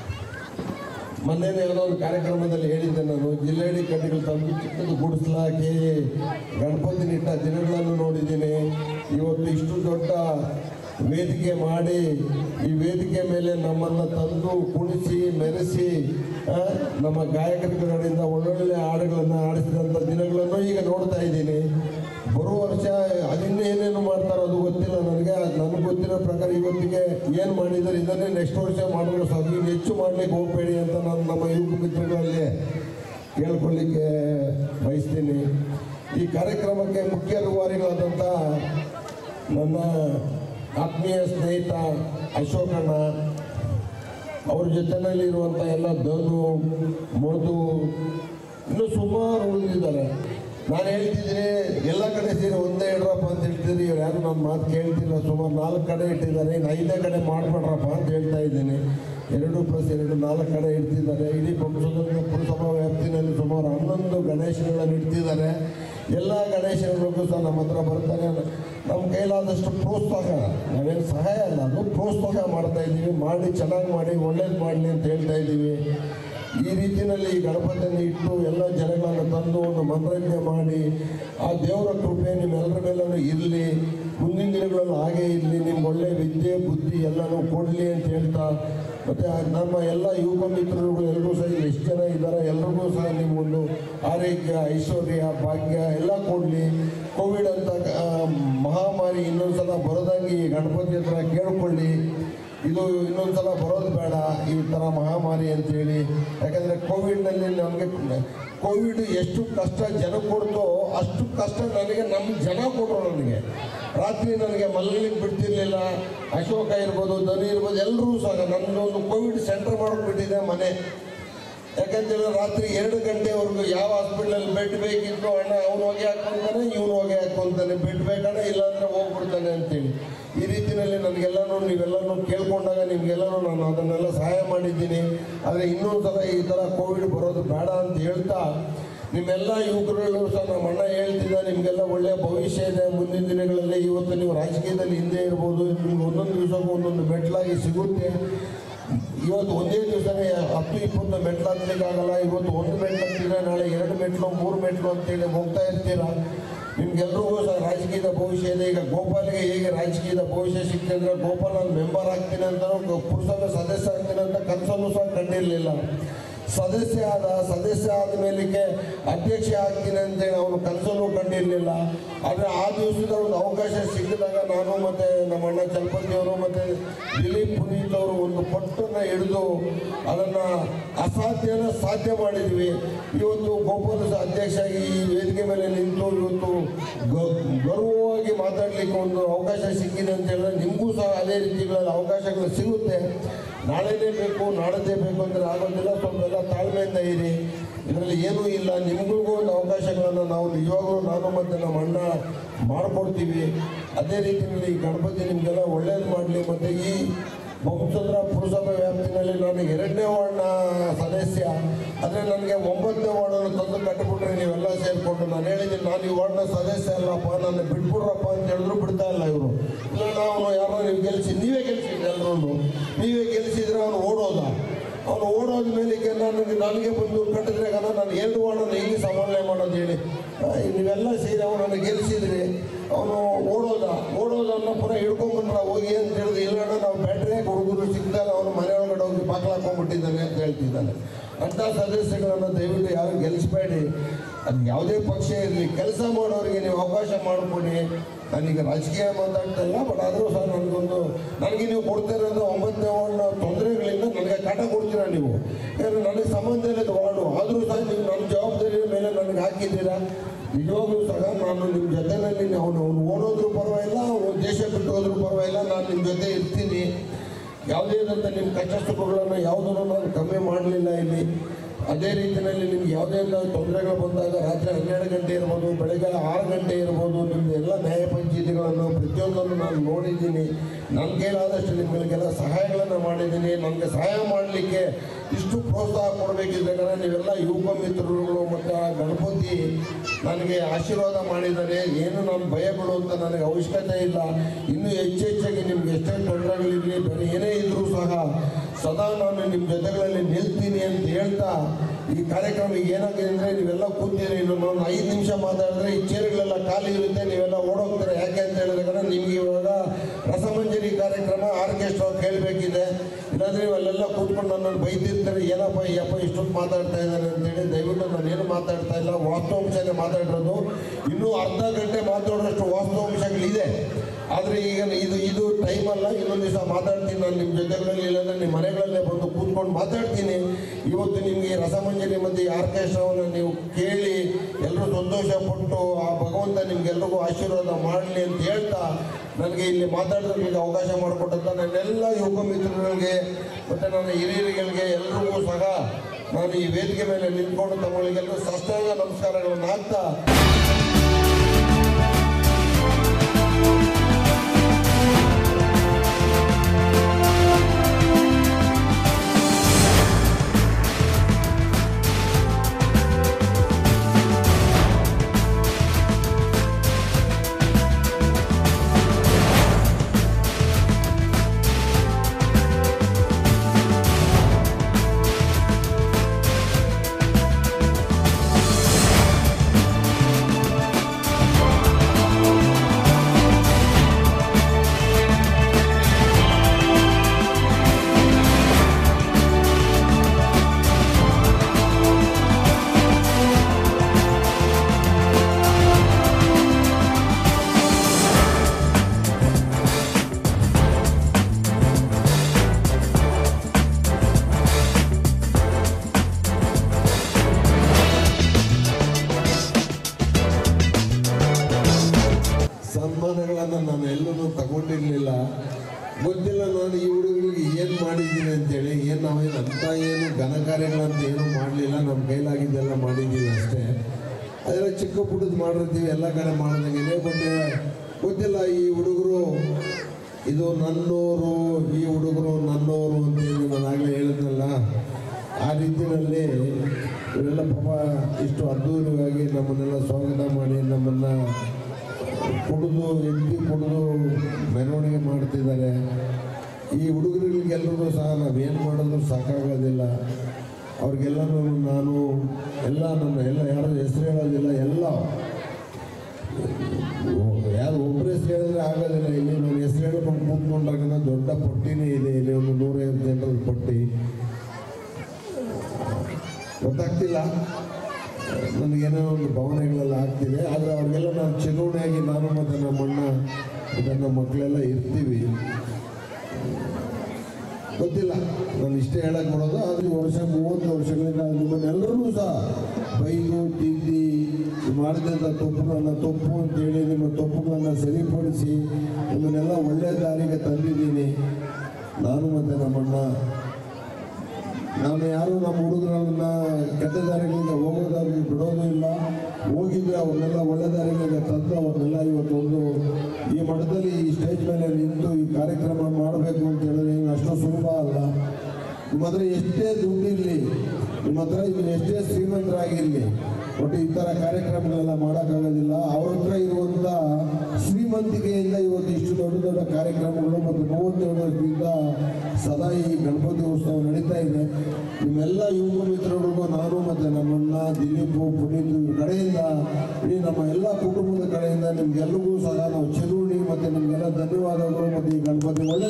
ಮೊನ್ನೆನೇ ಯಾವುದೋ ಒಂದು ಕಾರ್ಯಕ್ರಮದಲ್ಲಿ ಹೇಳಿದ್ದೆ ನಾನು ಜಿಲ್ಲೆಡಿ ಕಡ್ಡಿಗಳು ತಂದು ಚಿಕ್ಕದು ಗುಡಿಸ್ಲಾಕಿ ಗಣಪತಿ ನಿಟ್ಟ ದಿನಗಳನ್ನು ನೋಡಿದ್ದೀನಿ ಇವತ್ತು ಇಷ್ಟು ದೊಡ್ಡ ವೇದಿಕೆ ಮಾಡಿ ಈ ವೇದಿಕೆ ಮೇಲೆ ನಮ್ಮನ್ನು ತಂದು ಕುಣಿಸಿ ಮೆರೆಸಿ ಆ, ನಮ್ಮ ಗಾಯಕರ ಕಡೆಯಿಂದ ಒಳ್ಳೊಳ್ಳೆ ಹಾಡುಗಳನ್ನು ಆಡಿಸಿದಂಥ ದಿನಗಳನ್ನು ಈಗ ನೋಡ್ತಾ ಇದ್ದೀನಿ ಬರುವ ವರ್ಷ ಅದಿನ್ನೂ ಏನೇನು ಮಾಡ್ತಾರೋ ಅದು ಗೊತ್ತಿಲ್ಲ ನನಗೆ ನನಗೆ ಗೊತ್ತಿರೋ ಪ್ರಕಾರ ಇವತ್ತಿಗೆ ಏನು ಮಾಡಿದ್ದಾರೆ ಇದನ್ನೇ ನೆಕ್ಸ್ಟ್ ವರ್ಷ ಮಾಡಿದ್ರೆ ಸಾಕು ಇನ್ನು ಹೆಚ್ಚು ಮಾಡಲಿಕ್ಕೆ ಹೋಗಬೇಡಿ ಅಂತ ನಾನು ನಮ್ಮ ಯುವಕ ಮಿತ್ರಗಳಲ್ಲಿ ಕೇಳ್ಕೊಳ್ಳಿಕ್ಕೆ ಬಯಸ್ತೀನಿ ಈ ಕಾರ್ಯಕ್ರಮಕ್ಕೆ ಮುಖ್ಯ ರೂವಾರಿಗಳಾದಂಥ ನನ್ನ ಆತ್ಮೀಯ ಸ್ನೇಹಿತ ಅಶೋಕಣ್ಣ ಅವ್ರ ಜೊತೆನಲ್ಲಿ ಇರುವಂಥ ಎಲ್ಲ ಧನು ಮಧು ಇನ್ನೂ ಸುಮಾರು ಉಳಿದಿದ್ದಾರೆ ನಾನು ಹೇಳ್ತಿದ್ದೀನಿ ಎಲ್ಲ ಕಡೆ ಸೇರಿ ಒಂದೇ ಇಡ್ರಪ್ಪ ಅಂತ ಹೇಳ್ತಿದ್ದೀನಿ ಇವ್ರು ಯಾರು ನನ್ನ ಮಾತು ಕೇಳ್ತಿಲ್ಲ ಸುಮಾರು ನಾಲ್ಕು ಕಡೆ ಇಟ್ಟಿದ್ದಾರೆ ಇನ್ನು ಐದೇ ಕಡೆ ಮಾಡಿಬಿಡ್ರಪ್ಪ ಅಂತ ಹೇಳ್ತಾ ಇದ್ದೀನಿ ಎರಡು ಪ್ಲಸ್ ಎರಡು ನಾಲ್ಕು ಕಡೆ ಇಡ್ತಿದ್ದಾರೆ ಇಡೀ ಪಂಚದರ್ಗ ಪುರಸಭಾ ವ್ಯಾಪ್ತಿನಲ್ಲಿ ಸುಮಾರು ಹನ್ನೊಂದು ಗಣೇಶಗಳನ್ನು ಇಡ್ತಿದ್ದಾರೆ ಎಲ್ಲ ಗಣೇಶಗಳಿಗೂ ಸಹ ನಮ್ಮ ಹತ್ರ ಬರ್ತಾರೆ ನಮ್ಮ ಕೈಲಾದಷ್ಟು ಪ್ರೋತ್ಸಾಹ ನಾವೇನು ಸಹಾಯ ಅಲ್ಲ ಅದು ಪ್ರೋತ್ಸಾಹ ಮಾಡ್ತಾ ಇದ್ದೀವಿ ಮಾಡಿ ಚೆನ್ನಾಗಿ ಮಾಡಿ ಒಳ್ಳೇದು ಮಾಡಲಿ ಅಂತ ಹೇಳ್ತಾ ಇದ್ದೀವಿ ಈ ರೀತಿಯಲ್ಲಿ ಈ ಗಣಪತಿಯನ್ನು ಇಟ್ಟು ಎಲ್ಲ ಜನಗಳನ್ನು ತಂದು ಒಂದು ಮನರಂಜನೆ ಮಾಡಿ ಆ ದೇವರ ಕೃಪೆ ನಿಮ್ಮೆಲ್ಲರ ಮೇಲೂ ಇರಲಿ ಮುಂದಿನ ದಿನಗಳಲ್ಲಿ ಹಾಗೆ ಇರಲಿ ನಿಮ್ಗೆ ಒಳ್ಳೆ ವಿದ್ಯೆ ಬುದ್ಧಿ ಎಲ್ಲನೂ ಕೊಡಲಿ ಅಂತ ಹೇಳ್ತಾ ಮತ್ತು ನಮ್ಮ ಎಲ್ಲ ಯುವಕ ಮಿತ್ರರುಗಳು ಎಲ್ಲರೂ ಸಹ ಇಲ್ಲಿ ಎಷ್ಟು ಜನ ಇದ್ದಾರೆ ಎಲ್ರಿಗೂ ಸಹ ನಿಮಗೊಂದು ಆರೋಗ್ಯ ಐಶ್ವರ್ಯ ಭಾಗ್ಯ ಎಲ್ಲ ಕೊಡಲಿ ಕೋವಿಡ್ ಅಂತ ಆ, ಮಹಾಮಾರಿ ಇನ್ನೊಂದು ಸಲ ಬರೋದಂಗೆ ಈ ಗಣಪತಿ ಹತ್ರ ಕೇಳ್ಕೊಳ್ಳಿ ಇದು ಇನ್ನೊಂದು ಸಲ ಬರೋದು ಬೇಡ ಈ ಥರ ಮಹಾಮಾರಿ ಅಂತೇಳಿ ಯಾಕಂದರೆ ಕೋವಿಡ್ನಲ್ಲಿ ನಮಗೆ ಕೋವಿಡ್ ಎಷ್ಟು ಕಷ್ಟ ಜನ ಕೊಡ್ತೋ ಅಷ್ಟು ಕಷ್ಟ ನನಗೆ ನಮ್ಮ ಜನ ಕೊಟ್ಟರು ನನಗೆ ರಾತ್ರಿ ನನಗೆ ಮಲಗಲಿಕ್ಕೆ ಬಿಡ್ತಿರ್ಲಿಲ್ಲ ಅಶೋಕ ಇರ್ಬೋದು ಧನಿ ಇರ್ಬೋದು ಎಲ್ಲರೂ ಸಹ ನನ್ನೊಂದು ಕೋವಿಡ್ ಸೆಂಟರ್ ಮಾಡಿಬಿಟ್ಟಿದೆ ಮನೆ ಯಾಕಂತೇಳಿದ್ರೆ ರಾತ್ರಿ ಎರಡು ಗಂಟೆವರೆಗೂ ಯಾವ ಹಾಸ್ಪಿಟ್ಲಲ್ಲಿ ಬೆಡ್ ಬೇಕಿತ್ತು ಅಣ್ಣ ಅವನು ಹೊಗೆ ಹಾಕ್ಕೊಂತಾನೆ ಇವನು ಹೊಗೆ ಹಾಕ್ಕೊಂತಾನೆ ಬೆಡ್ ಬೇಕಣ್ಣ ಇಲ್ಲಾಂದ್ರೆ ಹೋಗ್ಬಿಡ್ತಾನೆ ಅಂತೇಳಿ ಈ ರೀತಿಯಲ್ಲಿ ನನಗೆಲ್ಲನೂ ನೀವೆಲ್ಲನೂ ಕೇಳ್ಕೊಂಡಾಗ ನಿಮಗೆಲ್ಲನೂ ನಾನು ಅದನ್ನೆಲ್ಲ ಸಹಾಯ ಮಾಡಿದ್ದೀನಿ ಆದರೆ ಇನ್ನೊಂದು ಸಲ ಈ ಥರ ಕೋವಿಡ್ ಬರೋದು ಬೇಡ ಅಂತ ಹೇಳ್ತಾ ನಿಮ್ಮೆಲ್ಲ ಯುವಕರಲ್ಲೂ ಸಹ ನಮ್ಮ ಅಣ್ಣ ಹೇಳ್ತಿದ್ದ ನಿಮಗೆಲ್ಲ ಒಳ್ಳೆಯ ಭವಿಷ್ಯ ಇದೆ ಮುಂದಿನ ದಿನಗಳಲ್ಲಿ ಇವತ್ತು ನೀವು ರಾಜಕೀಯದಲ್ಲಿ ಹಿಂದೆ ಇರ್ಬೋದು ನಿಮ್ಗೆ ಒಂದೊಂದು ದಿವಸಕ್ಕೂ ಒಂದೊಂದು ಮೆಟ್ಲಾಗಿ ಸಿಗುತ್ತೆ ಇವತ್ತು ಒಂದೇ ದಿವಸನೇ ಹತ್ತು ಇಪ್ಪತ್ತು ಮೆಟ್ಲು ಹತ್ತಲಿಕ್ಕಾಗಲ್ಲ ಇವತ್ತು ಒಂದು ಮೆಟ್ಲು ಹತ್ತಿದ್ರೆ ನಾಳೆ ಎರಡು ಮೆಟ್ಲು ಮೂರು ಮೆಟ್ಲು ಅಂತೇಳಿ ಹೋಗ್ತಾ ಇರ್ತೀರ ನಿಮ್ಗೆಲ್ರಿಗೂ ಸಹ ರಾಜಕೀಯದ ಭವಿಷ್ಯ ಇದೆ ಈಗ ಗೋಪಾಲ್ಗೆ ಹೇಗೆ ರಾಜಕೀಯದ ಭವಿಷ್ಯ ಸಿಗ್ತದೆ ಅಂದರೆ ಗೋಪಾಲ್ ನಾನು ಮೆಂಬರ್ ಆಗ್ತೀನಿ ಅಂತ ಪುರಸಭೆ ಸದಸ್ಯ ಆಗ್ತೀನಿ ಅಂತ ಕನಸಲ್ಲೂ ಸಹ ಕಂಡಿರಲಿಲ್ಲ ಸದಸ್ಯ ಆದ ಸದಸ್ಯ ಆದ ಮೇಲಿಗೆ ಅಧ್ಯಕ್ಷ ಆಗ್ತೀನಿ ಅಂತೇಳಿ ಅವನು ಕನಸಲ್ಲೂ ಕಂಡಿರಲಿಲ್ಲ ಆದರೆ ಆ ದಿವಸದ ಒಂದು ಅವಕಾಶ ಸಿಕ್ಕಿದಾಗ ನಾನು ಮತ್ತು ನಮ್ಮ ಅಣ್ಣ ಚಲಪತಿಯವರು ಮತ್ತು ದಿಲೀಪ್ ಪುನೀತ್ ಅವರು ಒಂದು ಪಟ್ಟನ್ನು ಹಿಡಿದು ಅದನ್ನು ಅಸಾಧ್ಯನ ಸಾಧ್ಯ ಮಾಡಿದ್ವಿ ಇವತ್ತು ಗೋಪಾಲ ಅಧ್ಯಕ್ಷ ಆಗಿ ಈ ವೇದಿಕೆ ಮೇಲೆ ನಿಂತು ಇವತ್ತು ಗ- ಗರ್ವವಾಗಿ ಮಾತಾಡಲಿಕ್ಕೆ ಒಂದು ಅವಕಾಶ ಸಿಕ್ಕಿದೆ ಅಂತ ಹೇಳಿದ್ರೆ ನಿಮಗೂ ಸಹ ಅದೇ ರೀತಿಗಳಲ್ಲಿ ಅವಕಾಶಗಳು ಸಿಗುತ್ತೆ ನಾಳೆನೇ ಬೇಕು ನಾಳದೇ ಬೇಕು ಅಂದರೆ ಆಗೋದಿಲ್ಲ ಸ್ವಲ್ಪ ಎಲ್ಲ ತಾಳ್ಮೆಯಿಂದ ಇರಿ ಇದರಲ್ಲಿ ಏನೂ ಇಲ್ಲ ನಿಮಗಳಿಗೂ ಒಂದು ಅವಕಾಶಗಳನ್ನು ನಾವು ನಿಜವಾಗ್ಲೂ ನಾನು ಮತ್ತು ನಮ್ಮ ಅಣ್ಣ ಮಾಡಿಕೊಡ್ತೀವಿ ಅದೇ ರೀತಿಯಲ್ಲಿ ಈ ಗಣಪತಿ ನಿಮಗೆಲ್ಲ ಒಳ್ಳೇದು ಮಾಡಲಿ ಮತ್ತು ಈ ಬೊಮ್ಮಸಂದ್ರ ಪುರಸಭೆ ವ್ಯಾಪ್ತಿನಲ್ಲಿ ನಾನು ಎರಡನೇ ವಾರ್ಡ್ನ ಸದಸ್ಯ ಆದರೆ ನನಗೆ ಒಂಬತ್ತನೇ ವಾರ್ಡನ್ನು ತಂದು ಕಟ್ಟಿಬಿಟ್ರೆ ನೀವೆಲ್ಲ ಸೇರಿಕೊಂಡು ನಾನು ಹೇಳಿದ್ದೀನಿ ನಾನು ಈ ವಾರ್ಡ್ನ ಸದಸ್ಯ ಅಲ್ಲಪ್ಪ ನನ್ನ ಬಿಟ್ಬಿಡ್ರಪ್ಪ ಅಂತ ಹೇಳಿದ್ರು ಬಿಡ್ತಾ ಇಲ್ಲ ಇವರು ಇಲ್ಲ ನಾವು ಯಾರೋ ನೀವು ಗೆಲ್ಸಿ ನೀವೇ ಗೆಲ್ಸಿದ್ರಿ ಎಲ್ಲರೂ ನೀವೇ ಗೆಲ್ಸಿದ್ರೆ ಅವನು ಓಡೋದ ಅವನು ಓಡೋದ ಮೇಲೆ ನನಗೆ ನನಗೆ ಬಂದು ಕಟ್ಟಿದ್ರೆ ಕಣ ನಾನು ಎರಡು ವಾರ್ಡನ್ನು ಹೇಗೆ ಸಮಾಲನೆ ಮಾಡೋದು ಹೇಳಿ ಆ, ನೀವೆಲ್ಲ ಸೇರಿ ಅವನು ನನಗೆ ಗೆಲ್ಸಿದ್ರಿ ಅವನು ಓಡೋದ ಓಡೋದನ್ನ ಪುನಃ ಹಿಡ್ಕೊಂಡ್ಬಂದ್ರ ಹೋಗಿ ಅಂತ ಹೇಳಿದ್ರೆ ಇಲ್ಲ ಅಣ್ಣ ನಾವು ಬ್ಯಾಟ್ರಿ ಹುಡುಗರು ಸಿಕ್ಕಿದಾಗ ಅವನು ಮನೆ ಒಳಗಡೆ ಹೋಗಿ ಬಾಕ್ಲ ಹಾಕೊಂಡ್ಬಿಟ್ಟಿದ್ದಾನೆ ಅಂತ ಹೇಳ್ತಿದ್ದಾನೆ ಅಂಥ ಸದಸ್ಯಗಳನ್ನು ದಯವಿಟ್ಟು ಯಾರು ಗೆಲ್ಲಿಸ್ಬೇಡಿ ಅದು ಯಾವುದೇ ಪಕ್ಷ ಇರಲಿ ಕೆಲಸ ಮಾಡೋರಿಗೆ ನೀವು ಅವಕಾಶ ಮಾಡಿಕೊಡಿ ನಾನೀಗ ರಾಜಕೀಯ ಮಾತಾಡ್ತಾ ಇಲ್ಲ ಬಟ್ ಆದರೂ ಸಹ ನನಗೊಂದು ನನಗೆ ನೀವು ಕೊಡ್ತಿರೋದು ಒಂಬತ್ತನೇ ವಾರ್ಡ್ನ ತೊಂದರೆಗಳಿಂದ ನನಗೆ ಕಾಟ ಕೊಡ್ತೀರಾ ನೀವು ಯಾಕಂದ್ರೆ ನನಗೆ ಸಂಬಂಧ ಇಲ್ಲದ ವಾರ್ಡು ಆದರೂ ಸಹ ನೀವು ನನ್ನ ಜವಾಬ್ದಾರಿಯ ಮೇಲೆ ನನಗೆ ಹಾಕಿದ್ದೀರಾ ನಿಜವಾಗ್ಲೂ ಸಹ ನಾನು ನಿಮ್ಮ ಜೊತೆಯಲ್ಲಿ ಅವನು ಅವನು ಓಡೋದ್ರೂ ಪರವಾಗಿಲ್ಲ ಅವನು ದೇಶ ಬಿಟ್ಟು ಹೋದ್ರೂ ಪರವಾಗಿಲ್ಲ ನಾನು ನಿಮ್ಮ ಜೊತೆ ಇರ್ತೀನಿ ಯಾವುದೇ ಆದಂಥ ನಿಮ್ಮ ಕಷ್ಟ ಸುಖಗಳನ್ನು ಯಾವುದನ್ನು ನಾನು ಕಮ್ಮಿ ಮಾಡಲಿಲ್ಲ ಇಲ್ಲಿ ಅದೇ ರೀತಿಯಲ್ಲಿ ನಿಮ್ಗೆ ಯಾವುದೇ ಒಂದು ತೊಂದರೆಗಳು ಬಂದಾಗ ರಾತ್ರಿ ಹನ್ನೆರಡು ಗಂಟೆ ಇರ್ಬೋದು ಬೆಳಗ್ಗೆ ಆರು ಗಂಟೆ ಇರ್ಬೋದು ನಿಮ್ಮದು ಎಲ್ಲ ನ್ಯಾಯ ಪಂಚಾಯಿತಿಗಳನ್ನು ಪ್ರತಿಯೊಂದನ್ನು ನಾನು ನೋಡಿದ್ದೀನಿ ನನ್ನ ಕೈಲಾದಷ್ಟು ನಿಮಗೆಲ್ಲ ಸಹಾಯಗಳನ್ನು ಮಾಡಿದ್ದೀನಿ ನನಗೆ ಸಹಾಯ ಮಾಡಲಿಕ್ಕೆ ಇಷ್ಟು ಪ್ರೋತ್ಸಾಹ ಕೊಡಬೇಕಿದ್ರೆ ಕಣ ನೀವೆಲ್ಲ ಯುವಕ ಮಿತ್ರರುಗಳು ಮತ್ತು ಆ ಗಣಪತಿ ನನಗೆ ಆಶೀರ್ವಾದ ಮಾಡಿದ್ದಾರೆ ಏನು ನಾನು ಭಯ ಬೀಳುವಂಥ ನನಗೆ ಅವಶ್ಯಕತೆ ಇಲ್ಲ ಇನ್ನೂ ಹೆಚ್ಚು ಹೆಚ್ಚಾಗಿ ನಿಮ್ಗೆ ಎಷ್ಟೇ ತೊಂದರೆಗಳಿರಲಿ ಬೇರೆ ಏನೇ ಇದ್ರೂ ಸಹ ಸದಾ ನಾನು ನಿಮ್ಮ ಜೊತೆಗಳಲ್ಲಿ ನಿಲ್ತೀನಿ ಅಂತ ಹೇಳ್ತಾ ಈ ಕಾರ್ಯಕ್ರಮ ಈಗ ಏನಾಗಿದೆ ಅಂದರೆ ನೀವೆಲ್ಲ ಕೂತಿರಿ ಇನ್ನು ನಾನು ಐದು ನಿಮಿಷ ಮಾತಾಡಿದ್ರೆ ಈ ಚೇರ್ಗಳೆಲ್ಲ ಖಾಲಿ ಇರುತ್ತೆ ನೀವೆಲ್ಲ ಓಡೋಗ್ತಾರೆ ಯಾಕೆ ಅಂತ ಹೇಳಿದ್ರೆ ನಿಮ್ಗೆ ಇವಾಗ ರಸಮಂಜರಿ ಕಾರ್ಯಕ್ರಮ ಆರ್ಕೆಸ್ಟ್ರಾ ಕೇಳಬೇಕಿದೆ ಇಲ್ಲಾಂದ್ರೆ ನೀವು ಅಲ್ಲೆಲ್ಲ ಕೂತ್ಕೊಂಡು ನನ್ನನ್ನು ಬೈದಿರ್ತಾರೆ ಏನಪ್ಪ ಈ ಅಪ್ಪ ಇಷ್ಟೊತ್ತು ಮಾತಾಡ್ತಾ ಇದ್ದಾರೆ ಅಂತೇಳಿ ದಯವಿಟ್ಟು ನಾನು ಏನು ಮಾತಾಡ್ತಾ ಇಲ್ಲ ವಾಸ್ತವಾಂಶನೇ ಮಾತಾಡಿರೋದು ಇನ್ನೂ ಅರ್ಧ ಗಂಟೆ ಮಾತಾಡೋಷ್ಟು ವಾಸ್ತವಾಂಶಗಳಿದೆ ಆದರೆ ಈಗ ಇದು ಇದು ಟೈಮ್ ಅಲ್ಲ ಇನ್ನೊಂದು ದಿವಸ ಮಾತಾಡ್ತೀನಿ ನಾನು ನಿಮ್ಮ ಜೊತೆಗಳಲ್ಲಿ ಇಲ್ಲಾಂದ್ರೆ ನಿಮ್ಮ ಮನೆಗಳಲ್ಲೇ ಬಂದು ಕೂತ್ಕೊಂಡು ಮಾತಾಡ್ತೀನಿ ಇವತ್ತು ನಿಮಗೆ ಈ ರಸಮಂಜರಿ ಮತ್ತು ಈ ಆರ್ಕೆಸ್ಟ್ರಾವನ್ನು ನೀವು ಕೇಳಿ ಎಲ್ಲರೂ ಸಂತೋಷ ಪಟ್ಟು ಆ ಭಗವಂತ ನಿಮ್ಗೆಲ್ರಿಗೂ ಆಶೀರ್ವಾದ ಮಾಡಲಿ ಅಂತ ಹೇಳ್ತಾ ನನಗೆ ಇಲ್ಲಿ ಮಾತಾಡೋದಕ್ಕೆ ಅವಕಾಶ ಮಾಡಿಕೊಟ್ಟಂತ ನನ್ನೆಲ್ಲ ಯುವಕ ಮಿತ್ರರಿಗೆ ಮತ್ತು ನನ್ನ ಹಿರಿಯರಿಗೆ ಎಲ್ರಿಗೂ ಸಹ ನಾನು ಈ ವೇದಿಕೆ ಮೇಲೆ ನಿಂತ್ಕೊಂಡು ತಮ್ಮಗಳಿಗೆಲ್ಲರೂ ಸಾಷ್ಟಾಂಗ ನಮಸ್ಕಾರಗಳನ್ನು ಹಾಕ್ತಾ ಏನು ಮಾಡಿದ್ದೀನಿ ಅಂತೇಳಿ ಏನು ನಾವೇನು ಅಂಥ ಏನು ಘನ ಕಾರ್ಯಗಳಂತ ಏನು ಮಾಡಲಿಲ್ಲ ನಮ್ಮ ಕೈಲಾಗಿದ್ದೆಲ್ಲ ಮಾಡಿದ್ದೀವಿ ಅಷ್ಟೇ ಅದೆಲ್ಲ ಚಿಕ್ಕ ಪುಟ್ಟದ್ದು ಮಾಡಿರ್ತೀವಿ ಎಲ್ಲ ಕಡೆ ಮಾಡ್ದಂಗೆ ಬಟ್ ಗೊತ್ತಿಲ್ಲ ಈ ಹುಡುಗರು ಇದು ನನ್ನೋರು ಈ ಹುಡುಗರು ನನ್ನೋರು ಅಂತೇಳಿ ನಾನು ಆಗಲೇ ಹೇಳಿದ್ನಲ್ಲ ಆ ರೀತಿಯಲ್ಲಿ ಇವರೆಲ್ಲ ಪಾಪ ಇಷ್ಟು ಅದ್ಭುತವಾಗಿ ನಮ್ಮನ್ನೆಲ್ಲ ಸ್ವಾಗತ ಮಾಡಿ ನಮ್ಮನ್ನು ಕುಡಿದು ಎತ್ತಿ ಕುಡಿದು ಮೆರವಣಿಗೆ ಮಾಡ್ತಿದ್ದಾರೆ ಈ ಹುಡುಗರಿಗೆಲ್ಲರೂ ಸಹ ನಾವೇನು ಮಾಡಿದ್ರು ಸಾಕಾಗೋದಿಲ್ಲ ಅವ್ರಿಗೆಲ್ಲನೂ ನಾನು ಎಲ್ಲ ನನ್ನ ಎಲ್ಲ ಯಾರು ಹೆಸರು ಹೇಳೋದಿಲ್ಲ ಎಲ್ಲ ಯಾರು ಒಬ್ಬರ ಹೆಸರು ಹೇಳಿದ್ರೆ ಆಗೋದಿಲ್ಲ ಇಲ್ಲಿ ನಾನು ಹೆಸರು ಹೇಳ್ಕೊಂಡು ಕೂತ್ಕೊಂಡಾಗ ದೊಡ್ಡ ಪಟ್ಟಿನೇ ಇದೆ ಇಲ್ಲಿ ಒಂದು ನೂರೈವತ್ತು ಜನರದ ಪಟ್ಟಿ ಗೊತ್ತಾಗ್ತಿಲ್ಲ ನನಗೇನೋ ಒಂದು ಭಾವನೆಗಳೆಲ್ಲ ಆಗ್ತಿದೆ ಆದರೆ ಅವ್ರಿಗೆಲ್ಲ ನಾನು ಚಿರುಣಿಯಾಗಿ ನಾನು ಮತ್ತು ನಮ್ಮ ಅಣ್ಣ ಮತ್ತು ನಮ್ಮ ಮಕ್ಕಳೆಲ್ಲ ಇರ್ತೀವಿ ಗೊತ್ತಿಲ್ಲ ನಾನು ಇಷ್ಟೇ ಹೇಳಕ್ಕೆ ಬರೋದು ಆದರೆ ವರ್ಷ ಮೂವತ್ತು ವರ್ಷಗಳಿಂದ ನಿಮ್ಮನ್ನೆಲ್ಲರೂ ಸಹ ಬೈದು ತಿದ್ದಿ ಮಾಡಿದಂಥ ತಪ್ಪುಗಳನ್ನ ತಪ್ಪು ಅಂತೇಳಿ ನಿಮ್ಮ ತಪ್ಪುಗಳನ್ನು ಸರಿಪಡಿಸಿ ನಿಮ್ಮನ್ನೆಲ್ಲ ಒಳ್ಳೆಯ ದಾರಿಗೆ ತಂದಿದ್ದೀನಿ ನಾನು ಮತ್ತು ನಮ್ಮಣ್ಣ ನಾನು ಯಾರು ನಮ್ಮ ಹುಡುಗರನ್ನ ಕೆಟ್ಟ ದಾರಿಗಳಿಗೆ ಹೋಗೋ ದಾರಿಗೆ ಬಿಡೋದು ಇಲ್ಲ ಹೋಗಿದ್ರೆ ಅವ್ರನ್ನೆಲ್ಲ ಒಳ್ಳೆ ದಾರಿಗಳಿಗೆ ತಂದು ಅವ್ರನ್ನೆಲ್ಲ ಇವತ್ತೊಂದು ಈ ಮಠದಲ್ಲಿ ಈ ಸ್ಟೇಜ್ ಮೇಲೆ ನಿಂತು ಈ ಕಾರ್ಯಕ್ರಮ ಮಾಡಬೇಕು ಅಂತ ಹೇಳಿದ್ರೆ ಏನು ಅಷ್ಟು ಸುಲಭ ಅಲ್ಲ ನಿಮ್ಮ ಹತ್ರ ಎಷ್ಟೇ ದುಡ್ಡಿರಲಿ ನಿಮ್ಮ ಹತ್ರ ಇದು ಎಷ್ಟೇ ಶ್ರೀಮಂತರಾಗಿರಲಿ ಒಟ್ಟು ಈ ಥರ ಕಾರ್ಯಕ್ರಮಗಳೆಲ್ಲ ಮಾಡೋಕ್ಕಾಗೋದಿಲ್ಲ ಅವ್ರ ಹತ್ರ ಇರುವಂಥ ಶ್ರೀಮಂತಿಕೆಯಿಂದ ಇವತ್ತು ಇಷ್ಟು ದೊಡ್ಡ ದೊಡ್ಡ ಕಾರ್ಯಕ್ರಮಗಳು ಮತ್ತು ಮೂವತ್ತೇಳು ವರ್ಷದಿಂದ ಸದಾ ಈ ಗಣಪತಿ ಉತ್ಸವ ನಡೀತಾ ಇದೆ ನಿಮ್ಮೆಲ್ಲ ಯುವಕ ಮಿತ್ರರಿಗೂ ನಾನು ಮತ್ತು ನಮ್ಮಣ್ಣ ದಿಲೀಪು ಪುನೀತ್ ಇವ್ರ ಕಡೆಯಿಂದ ಇಡೀ ನಮ್ಮ ಎಲ್ಲ ಕುಟುಂಬದ ಕಡೆಯಿಂದ ನಿಮ್ಗೆಲ್ಲರಿಗೂ ಸಹ ನಾವು ಚಿರುಣಿ ಮತ್ತು ನಿಮಗೆಲ್ಲ ಧನ್ಯವಾದಗಳು ಮತ್ತು ಈ ಗಣಪತಿ ಒಳ್ಳೆ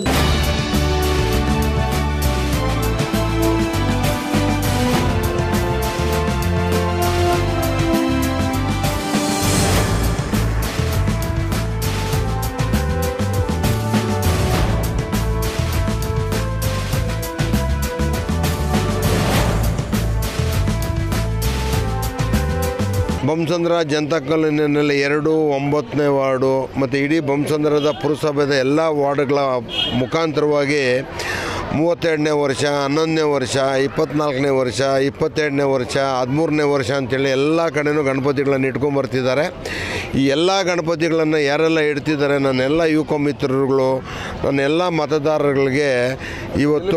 ಬೊಮ್ಮಸಂದ್ರ ಜನತಾ ಕಾಲೋನಿಯಲ್ಲಿ ಎರಡು ಒಂಬತ್ತನೇ ವಾರ್ಡು ಮತ್ತು ಇಡೀ ಬೊಮ್ಮಸಂದ್ರದ ಪುರಸಭೆದ ಎಲ್ಲ ವಾರ್ಡ್ಗಳ ಮುಖಾಂತರವಾಗಿ ಮೂವತ್ತೆರಡನೇ ವರ್ಷ ಹನ್ನೊಂದನೇ ವರ್ಷ ಇಪ್ಪತ್ನಾಲ್ಕನೇ ವರ್ಷ ಇಪ್ಪತ್ತೆರಡನೇ ವರ್ಷ ಹದಿಮೂರನೇ ವರ್ಷ ಅಂತೇಳಿ ಎಲ್ಲ ಕಡೆನೂ ಗಣಪತಿಗಳನ್ನು ಇಟ್ಕೊಂಬರ್ತಿದ್ದಾರೆ ಈ ಎಲ್ಲ ಗಣಪತಿಗಳನ್ನು ಯಾರೆಲ್ಲ ಇಡ್ತಿದ್ದಾರೆ ನನ್ನೆಲ್ಲ ಯುವಕ ಮಿತ್ರರುಗಳು ನನ್ನೆಲ್ಲ ಮತದಾರಗಳಿಗೆ ಇವತ್ತು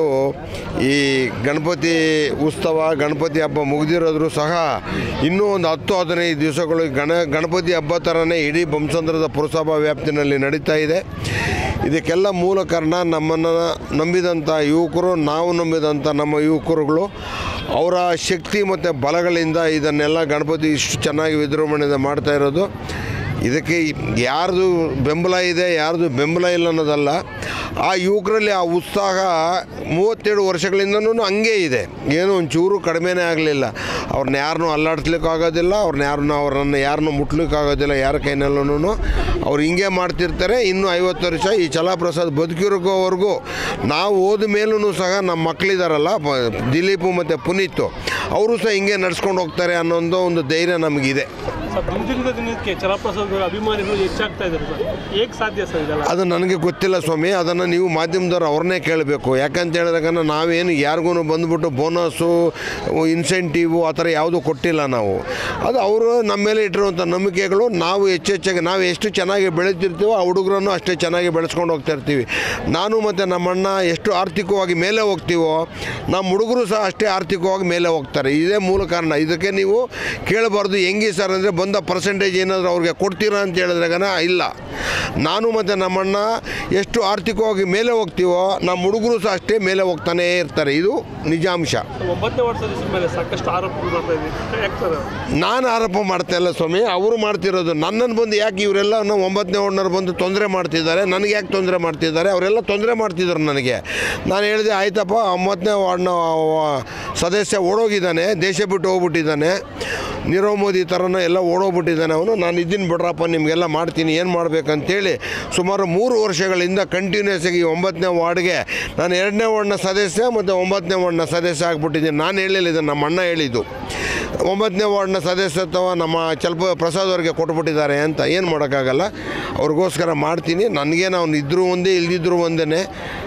ಈ ಗಣಪತಿ ಉತ್ಸವ ಗಣಪತಿ ಹಬ್ಬ ಮುಗಿದಿರೋದ್ರೂ ಸಹ ಇನ್ನೂ ಒಂದು ಹತ್ತು ಹದಿನೈದು ದಿವಸಗಳು ಗಣ ಗಣಪತಿ ಹಬ್ಬ ಥರನೇ ಇಡೀ ಬೊಮ್ಮಸಂದ್ರದ ಪುರಸಭಾ ವ್ಯಾಪ್ತಿನಲ್ಲಿ ನಡೀತಾ ಇದೆ ಇದಕ್ಕೆಲ್ಲ ಮೂಲ ಕಾರಣ ನಮ್ಮನ್ನು ನಂಬಿದಂಥ ಯುವಕರು ನಾವು ನಂಬಿದಂಥ ನಮ್ಮ ಯುವಕರುಗಳು ಅವರ ಶಕ್ತಿ ಮತ್ತು ಬಲಗಳಿಂದ ಇದನ್ನೆಲ್ಲ ಗಣಪತಿ ಇಷ್ಟು ಚೆನ್ನಾಗಿ ವಿಜೃಂಭಣೆಯಿಂದ ಮಾಡ್ತಾ ಇರೋದು ಇದಕ್ಕೆ ಯಾರ್ದು ಬೆಂಬಲ ಇದೆ ಯಾರ್ದು ಬೆಂಬಲ ಇಲ್ಲ ಅನ್ನೋದಲ್ಲ ಆ ಯುವಕರಲ್ಲಿ ಆ ಉತ್ಸಾಹ ಮೂವತ್ತೇಳು ವರ್ಷಗಳಿಂದನೂ ಹಂಗೆ ಇದೆ ಏನೋ ಒಂಚೂರು ಕಡಿಮೆನೇ ಆಗಲಿಲ್ಲ ಅವ್ರನ್ನ ಯಾರನ್ನೂ ಅಲ್ಲಾಡಿಸ್ಲಿಕ್ಕೆ ಆಗೋದಿಲ್ಲ ಅವ್ರನ್ನ ಯಾರನ್ನೂ ಅವ್ರನ್ನ ಯಾರನ್ನೂ ಮುಟ್ಲಿಕ್ಕೆ ಆಗೋದಿಲ್ಲ ಯಾರ ಕೈನಲ್ಲೂ ಅವ್ರು ಹಿಂಗೆ ಮಾಡ್ತಿರ್ತಾರೆ ಇನ್ನೂ ಐವತ್ತು ವರ್ಷ ಈ ಚಲಾಪ್ರಸಾದ್ ಬದುಕಿರೋವರೆಗೂ ನಾವು ಹೋದ ಮೇಲೂ ಸಹ ನಮ್ಮ ಮಕ್ಕಳಿದಾರಲ್ಲ ಪ- ದಿಲೀಪು ಮತ್ತು ಪುನೀತು ಅವರು ಸಹ ಹಿಂಗೆ ನಡ್ಸ್ಕೊಂಡು ಹೋಗ್ತಾರೆ ಅನ್ನೋ ಒಂದು ಧೈರ್ಯ ನಮಗಿದೆ ಸರ್ ದಿನದಿಂದ ದಿನಕ್ಕೆ ಚಲಪ್ರಸಾದ್ ಅಭಿಮಾನಿಗಳು ಹೆಚ್ಚಾಗ್ತಾ ಇದ್ದಾರೆ ಸರ್ ಹೇಗೆ ಸಾಧ್ಯ ಸರ್ ಇದೆಲ್ಲ ಅದು ನನಗೆ ಗೊತ್ತಿಲ್ಲ ಸ್ವಾಮಿ ಅದನ್ನು ನೀವು ಮಾಧ್ಯಮದವ್ರು ಅವ್ರನ್ನೇ ಕೇಳಬೇಕು ಯಾಕಂತ ಹೇಳಿದಾಗ ನಾವೇನು ಯಾರಿಗೂ ಬಂದ್ಬಿಟ್ಟು ಬೋನಸ್ಸು ಇನ್ಸೆಂಟಿವು ಆ ಥರ ಯಾವುದೂ ಕೊಟ್ಟಿಲ್ಲ ನಾವು ಅದು ಅವರು ನಮ್ಮ ಮೇಲೆ ಇಟ್ಟಿರುವಂಥ ನಂಬಿಕೆಗಳು ನಾವು ಹೆಚ್ಚು ಹೆಚ್ಚಾಗಿ ನಾವು ಎಷ್ಟು ಚೆನ್ನಾಗಿ ಬೆಳೀತಿರ್ತೀವೋ ಆ ಹುಡುಗರನ್ನು ಅಷ್ಟೇ ಚೆನ್ನಾಗಿ ಬೆಳೆಸ್ಕೊಂಡು ಹೋಗ್ತಾ ಇರ್ತೀವಿ ನಾನು ಮತ್ತು ನಮ್ಮಣ್ಣ ಎಷ್ಟು ಆರ್ಥಿಕವಾಗಿ ಮೇಲೆ ಹೋಗ್ತೀವೋ ನಮ್ಮ ಹುಡುಗರು ಸಹ ಅಷ್ಟೇ ಆರ್ಥಿಕವಾಗಿ ಮೇಲೆ ಹೋಗ್ತಾರೆ ಇದೇ ಮೂಲ ಕಾರಣ ಇದಕ್ಕೆ ನೀವು ಕೇಳಬಾರ್ದು ಹೆಂಗೆ ಸರ್ ಅಂದರೆ ಬಂದ ಪರ್ಸೆಂಟೇಜ್ ಏನಾದರೂ ಅವ್ರಿಗೆ ಕೊಡ್ತೀರಾ ಅಂತ ಹೇಳಿದ್ರಾಗನ ಇಲ್ಲ ನಾನು ಮತ್ತು ನಮ್ಮಣ್ಣ ಎಷ್ಟು ಆರ್ಥಿಕವಾಗಿ ಮೇಲೆ ಹೋಗ್ತೀವೋ ನಮ್ಮ ಹುಡುಗರು ಸಹ ಅಷ್ಟೇ ಮೇಲೆ ಹೋಗ್ತಾನೇ ಇರ್ತಾರೆ ಇದು ನಿಜಾಂಶ ಒಂಬತ್ತನೇ ವರ್ಷದ ಮೇಲೆ ಸಾಕಷ್ಟು ಆರೋಪಗಳು ಬರ್ತಾ ಇದೆ ಯಾಕೆ ಸರ್ ನಾನು ಆರೋಪ ಮಾಡ್ತಾ ಇಲ್ಲ ಸ್ವಾಮಿ ಅವರು ಮಾಡ್ತಿರೋದು ನನ್ನನ್ನು ಬಂದು ಯಾಕೆ ಇವರೆಲ್ಲ ನಾವು ಒಂಬತ್ತನೇ ಓಡ್ನವ್ರು ಬಂದು ತೊಂದರೆ ಮಾಡ್ತಿದ್ದಾರೆ ನನಗೆ ಯಾಕೆ ತೊಂದರೆ ಮಾಡ್ತಿದ್ದಾರೆ ಅವರೆಲ್ಲ ತೊಂದರೆ ಮಾಡ್ತಿದ್ರು ನನಗೆ ನಾನು ಹೇಳಿದೆ ಆಯ್ತಪ್ಪ ಒಂಬತ್ತನೇ ವಾರ್ಡ್ನ ಸದಸ್ಯ ಓಡೋಗಿದ್ದಾನೆ ದೇಶ ಬಿಟ್ಟು ಹೋಗ್ಬಿಟ್ಟಿದ್ದಾನೆ ನೀರವ್ ಮೋದಿ ಥರನ ಎಲ್ಲ ಓಡೋಗ್ಬಿಟ್ಟಿದ್ದಾನೆ ಅವನು ನಾನು ಇದ್ದೀನಿ ಬಿಡ್ರಪ್ಪ ನಿಮಗೆಲ್ಲ ಮಾಡ್ತೀನಿ ಏನು ಮಾಡಬೇಕಂತೇಳಿ ಸುಮಾರು ಮೂರು ವರ್ಷಗಳಿಂದ ಕಂಟಿನ್ಯೂಸ್ ಆಗಿ ಈ ಒಂಬತ್ತನೇ ವಾರ್ಡ್ಗೆ ನಾನು ಎರಡನೇ ವಾರ್ಡ್ನ ಸದಸ್ಯ ಮತ್ತು ಒಂಬತ್ತನೇ ವಾರ್ಡ್ನ ಸದಸ್ಯ ಆಗ್ಬಿಟ್ಟಿದ್ದೀನಿ ನಾನು ಹೇಳಿಲ್ಲ ಇದನ್ನು ನಮ್ಮ ಅಣ್ಣ ಹೇಳಿದ್ದು ಒಂಬತ್ತನೇ ವಾರ್ಡ್ನ ಸದಸ್ಯತ್ವ ನಮ್ಮ ಚಲ್ಪ ಪ್ರಸಾದ್ ಅವ್ರಿಗೆ ಕೊಟ್ಬಿಟ್ಟಿದ್ದಾರೆ ಅಂತ ಏನು ಮಾಡೋಕ್ಕಾಗಲ್ಲ ಅವ್ರಿಗೋಸ್ಕರ ಮಾಡ್ತೀನಿ ನನಗೇನು ಅವ್ನು ಇದ್ದರೂ ಒಂದೇ ಇಲ್ದಿದ್ರೂ ಒಂದೇ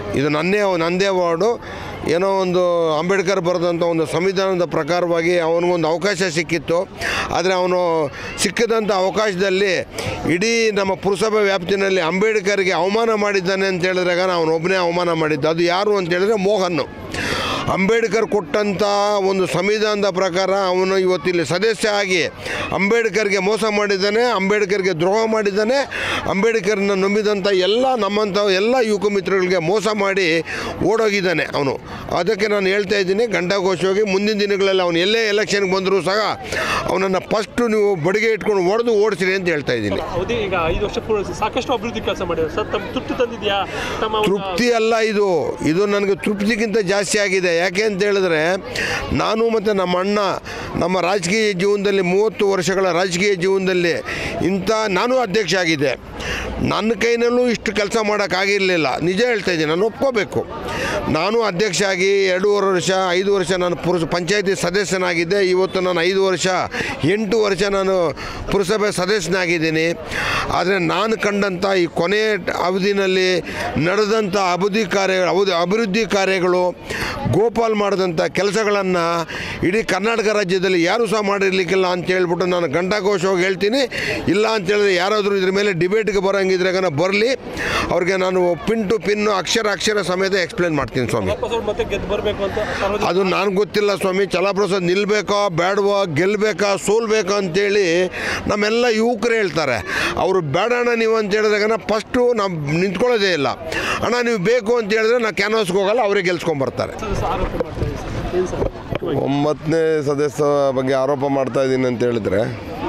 ಇದು ನನ್ನೇ ನನ್ನದೇ ವಾರ್ಡು ಏನೋ ಒಂದು ಅಂಬೇಡ್ಕರ್ ಬರೆದಂಥ ಒಂದು ಸಂವಿಧಾನದ ಪ್ರಕಾರವಾಗಿ ಅವನಿಗೊಂದು ಅವಕಾಶ ಸಿಕ್ಕಿತ್ತು ಆದರೆ ಅವನು ಸಿಕ್ಕಿದಂಥ ಅವಕಾಶದಲ್ಲಿ ಇಡೀ ನಮ್ಮ ಪುರಸಭೆ ವ್ಯಾಪ್ತಿನಲ್ಲಿ ಅಂಬೇಡ್ಕರ್ಗೆ ಅವಮಾನ ಮಾಡಿದ್ದಾನೆ ಅಂತ ಹೇಳಿದಾಗ ಅವನು ಒಬ್ಬನೇ ಅವಮಾನ ಮಾಡಿದ್ದು ಅದು ಯಾರು ಅಂತ ಹೇಳಿದ್ರೆ ಮೋಹನ್ ಅಂಬೇಡ್ಕರ್ ಕೊಟ್ಟಂಥ ಒಂದು ಸಂವಿಧಾನದ ಪ್ರಕಾರ ಅವನು ಇವತ್ತಿಲ್ಲಿ ಸದಸ್ಯ ಆಗಿ ಅಂಬೇಡ್ಕರ್ಗೆ ಮೋಸ ಮಾಡಿದ್ದಾನೆ ಅಂಬೇಡ್ಕರ್ಗೆ ದ್ರೋಹ ಮಾಡಿದ್ದಾನೆ ಅಂಬೇಡ್ಕರ್ನ ನಂಬಿದಂಥ ಎಲ್ಲ ನಮ್ಮಂಥ ಎಲ್ಲ ಯುವಕ ಮಿತ್ರಗಳಿಗೆ ಮೋಸ ಮಾಡಿ ಓಡೋಗಿದ್ದಾನೆ ಅವನು ಅದಕ್ಕೆ ನಾನು ಹೇಳ್ತಾ ಇದ್ದೀನಿ ಗಂಟಾಘೋಷವಾಗಿ ಮುಂದಿನ ದಿನಗಳಲ್ಲಿ ಅವನು ಎಲ್ಲೇ ಎಲೆಕ್ಷನ್ಗೆ ಬಂದರೂ ಸಹ ಅವನನ್ನು ಫಸ್ಟು ನೀವು ಬಡಿಗೆ ಇಟ್ಕೊಂಡು ಹೊಡೆದು ಓಡಿಸಿರಿ ಅಂತ ಹೇಳ್ತಾ ಇದ್ದೀನಿ ಅವಧಿ ಈಗ ಐದು ವರ್ಷ ಪೂರೈಸಿ ಸಾಕಷ್ಟು ಅಭಿವೃದ್ಧಿ ಕೆಲಸ ಮಾಡಿದ್ದಾರೆ ಸರ್ ತಮ್ಮ ತೃಪ್ತಿ ತಂದಿದ್ಯಾ ತಮ್ಮ ಒಂದು- ತೃಪ್ತಿ ಅಲ್ಲ ಇದು ಇದು ನನಗೆ ತೃಪ್ತಿಗಿಂತ ಜಾಸ್ತಿ ಆಗಿದೆ ಯಾಕೆ ಅಂತ ಹೇಳಿದ್ರೆ ನಾನು ಮತ್ತು ನಮ್ಮ ಅಣ್ಣ ನಮ್ಮ ರಾಜಕೀಯ ಜೀವನದಲ್ಲಿ ಮೂವತ್ತು ವರ್ಷಗಳ ರಾಜಕೀಯ ಜೀವನದಲ್ಲಿ ಇಂಥ ನಾನು ಅಧ್ಯಕ್ಷ ಆಗಿದ್ದೆ ನನ್ನ ಕೈನಲ್ಲೂ ಇಷ್ಟು ಕೆಲಸ ಮಾಡೋಕ್ಕಾಗಿರಲಿಲ್ಲ ನಿಜ ಹೇಳ್ತಾ ಇದ್ದೀನಿ ನಾನು ಒಪ್ಕೋಬೇಕು ನಾನು ಅಧ್ಯಕ್ಷ ಆಗಿ ಎರಡೂವರೆ ವರ್ಷ ಐದು ವರ್ಷ ನಾನು ಪುರುಷ ಪಂಚಾಯತಿ ಸದಸ್ಯನಾಗಿದ್ದೆ ಇವತ್ತು ನಾನು ಐದು ವರ್ಷ ಎಂಟು ವರ್ಷ ನಾನು ಪುರಸಭೆ ಸದಸ್ಯನಾಗಿದ್ದೀನಿ ಆದರೆ ನಾನು ಕಂಡಂಥ ಈ ಕೊನೆ ಅವಧಿನಲ್ಲಿ ನಡೆದಂಥ ಅಭಿವೃದ್ಧಿ ಕಾರ್ಯಗಳು ಅಭಿವೃದ್ಧಿ ಅಭಿವೃದ್ಧಿ ಕಾರ್ಯಗಳು ಗೋಪಾಲ್ ಮಾಡಿದಂಥ ಕೆಲಸಗಳನ್ನು ಇಡೀ ಕರ್ನಾಟಕ ರಾಜ್ಯದಲ್ಲಿ ಯಾರೂ ಸಹ ಮಾಡಿರ್ಲಿಕ್ಕಿಲ್ಲ ಅಂತ ಹೇಳ್ಬಿಟ್ಟು ನಾನು ಗಂಟಾಘೋಷವಾಗಿ ಹೇಳ್ತೀನಿ ಇಲ್ಲ ಅಂತ ಹೇಳಿದ್ರೆ ಯಾರಾದರೂ ಇದ್ರ ಮೇಲೆ ಡಿಬೇಟ್ಗೆ ಬರೋಂಗಿದ್ರೆ ಬರಲಿ ಅವ್ರಿಗೆ ನಾನು ಪಿನ್ ಟು ಪಿನ್ನು ಅಕ್ಷರ ಅಕ್ಷರ ಸಮೇತ ಎಕ್ಸ್ಪ್ಲೇನ್ ಮಾಡ್ತೀನಿ ಸ್ವಾಮಿ ವಾಪಸ್ ಅವ್ರು ಮತ್ತೆ ಗೆದ್ದು ಬರಬೇಕು ಅಂತ ಸಾರ್ವಜನಿಕ ಅದು ನನಗೆ ಗೊತ್ತಿಲ್ಲ ಸ್ವಾಮಿ ಚಲಪ್ರಸಾದ್ ನಿಲ್ಬೇಕಾ ಬೇಡವಾ ಗೆಲ್ಲಬೇಕಾ ಸೋಲ್ಬೇಕಾ ಅಂತೇಳಿ ನಮ್ಮೆಲ್ಲ ಯುವಕರು ಹೇಳ್ತಾರೆ ಅವರು ಬೇಡ ಅಣ್ಣ ನೀವು ಅಂತ ಹೇಳಿದಾಗ ಫಸ್ಟು ನಾವು ನಿಂತ್ಕೊಳ್ಳೋದೇ ಇಲ್ಲ ಅಣ್ಣ ನೀವು ಬೇಕು ಅಂತ ಹೇಳಿದ್ರೆ ನಾ ಕ್ಯಾನ್ವಾಸ್ಗೆ ಹೋಗಲ್ಲ ಅವರೇ ಗೆಲ್ಸ್ಕೊಂಬರ್ತಾರೆ ಆರೋಪ ಮಾಡ್ತಾ ಇದ್ದೀವಿ ಸರ್ ಏನು ಸರ್ ಮುಖ್ಯವಾಗಿ ಒಂಬತ್ತನೇ ಸದಸ್ಯ ಬಗ್ಗೆ ಆರೋಪ ಮಾಡ್ತಾ ಇದ್ದೀನಿ ಅಂತ ಹೇಳಿದ್ರೆ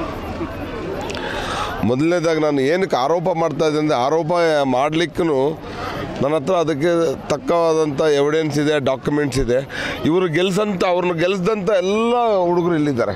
ಮೊದಲನೇದಾಗಿ ನಾನು ಏನಕ್ಕೆ ಆರೋಪ ಮಾಡ್ತಾ ಇದ್ದೀನಿ ಅಂದರೆ ಆರೋಪ ಮಾಡಲಿಕ್ಕೂ ನನ್ನ ಹತ್ರ ಅದಕ್ಕೆ ತಕ್ಕವಾದಂಥ ಎವಿಡೆನ್ಸ್ ಇದೆ ಡಾಕ್ಯುಮೆಂಟ್ಸ್ ಇದೆ ಇವರು ಗೆಲ್ಸಂತ ಅವ್ರನ್ನ ಗೆಲ್ಸ್ದಂಥ ಎಲ್ಲ ಹುಡುಗರು ಇಲ್ಲಿದ್ದಾರೆ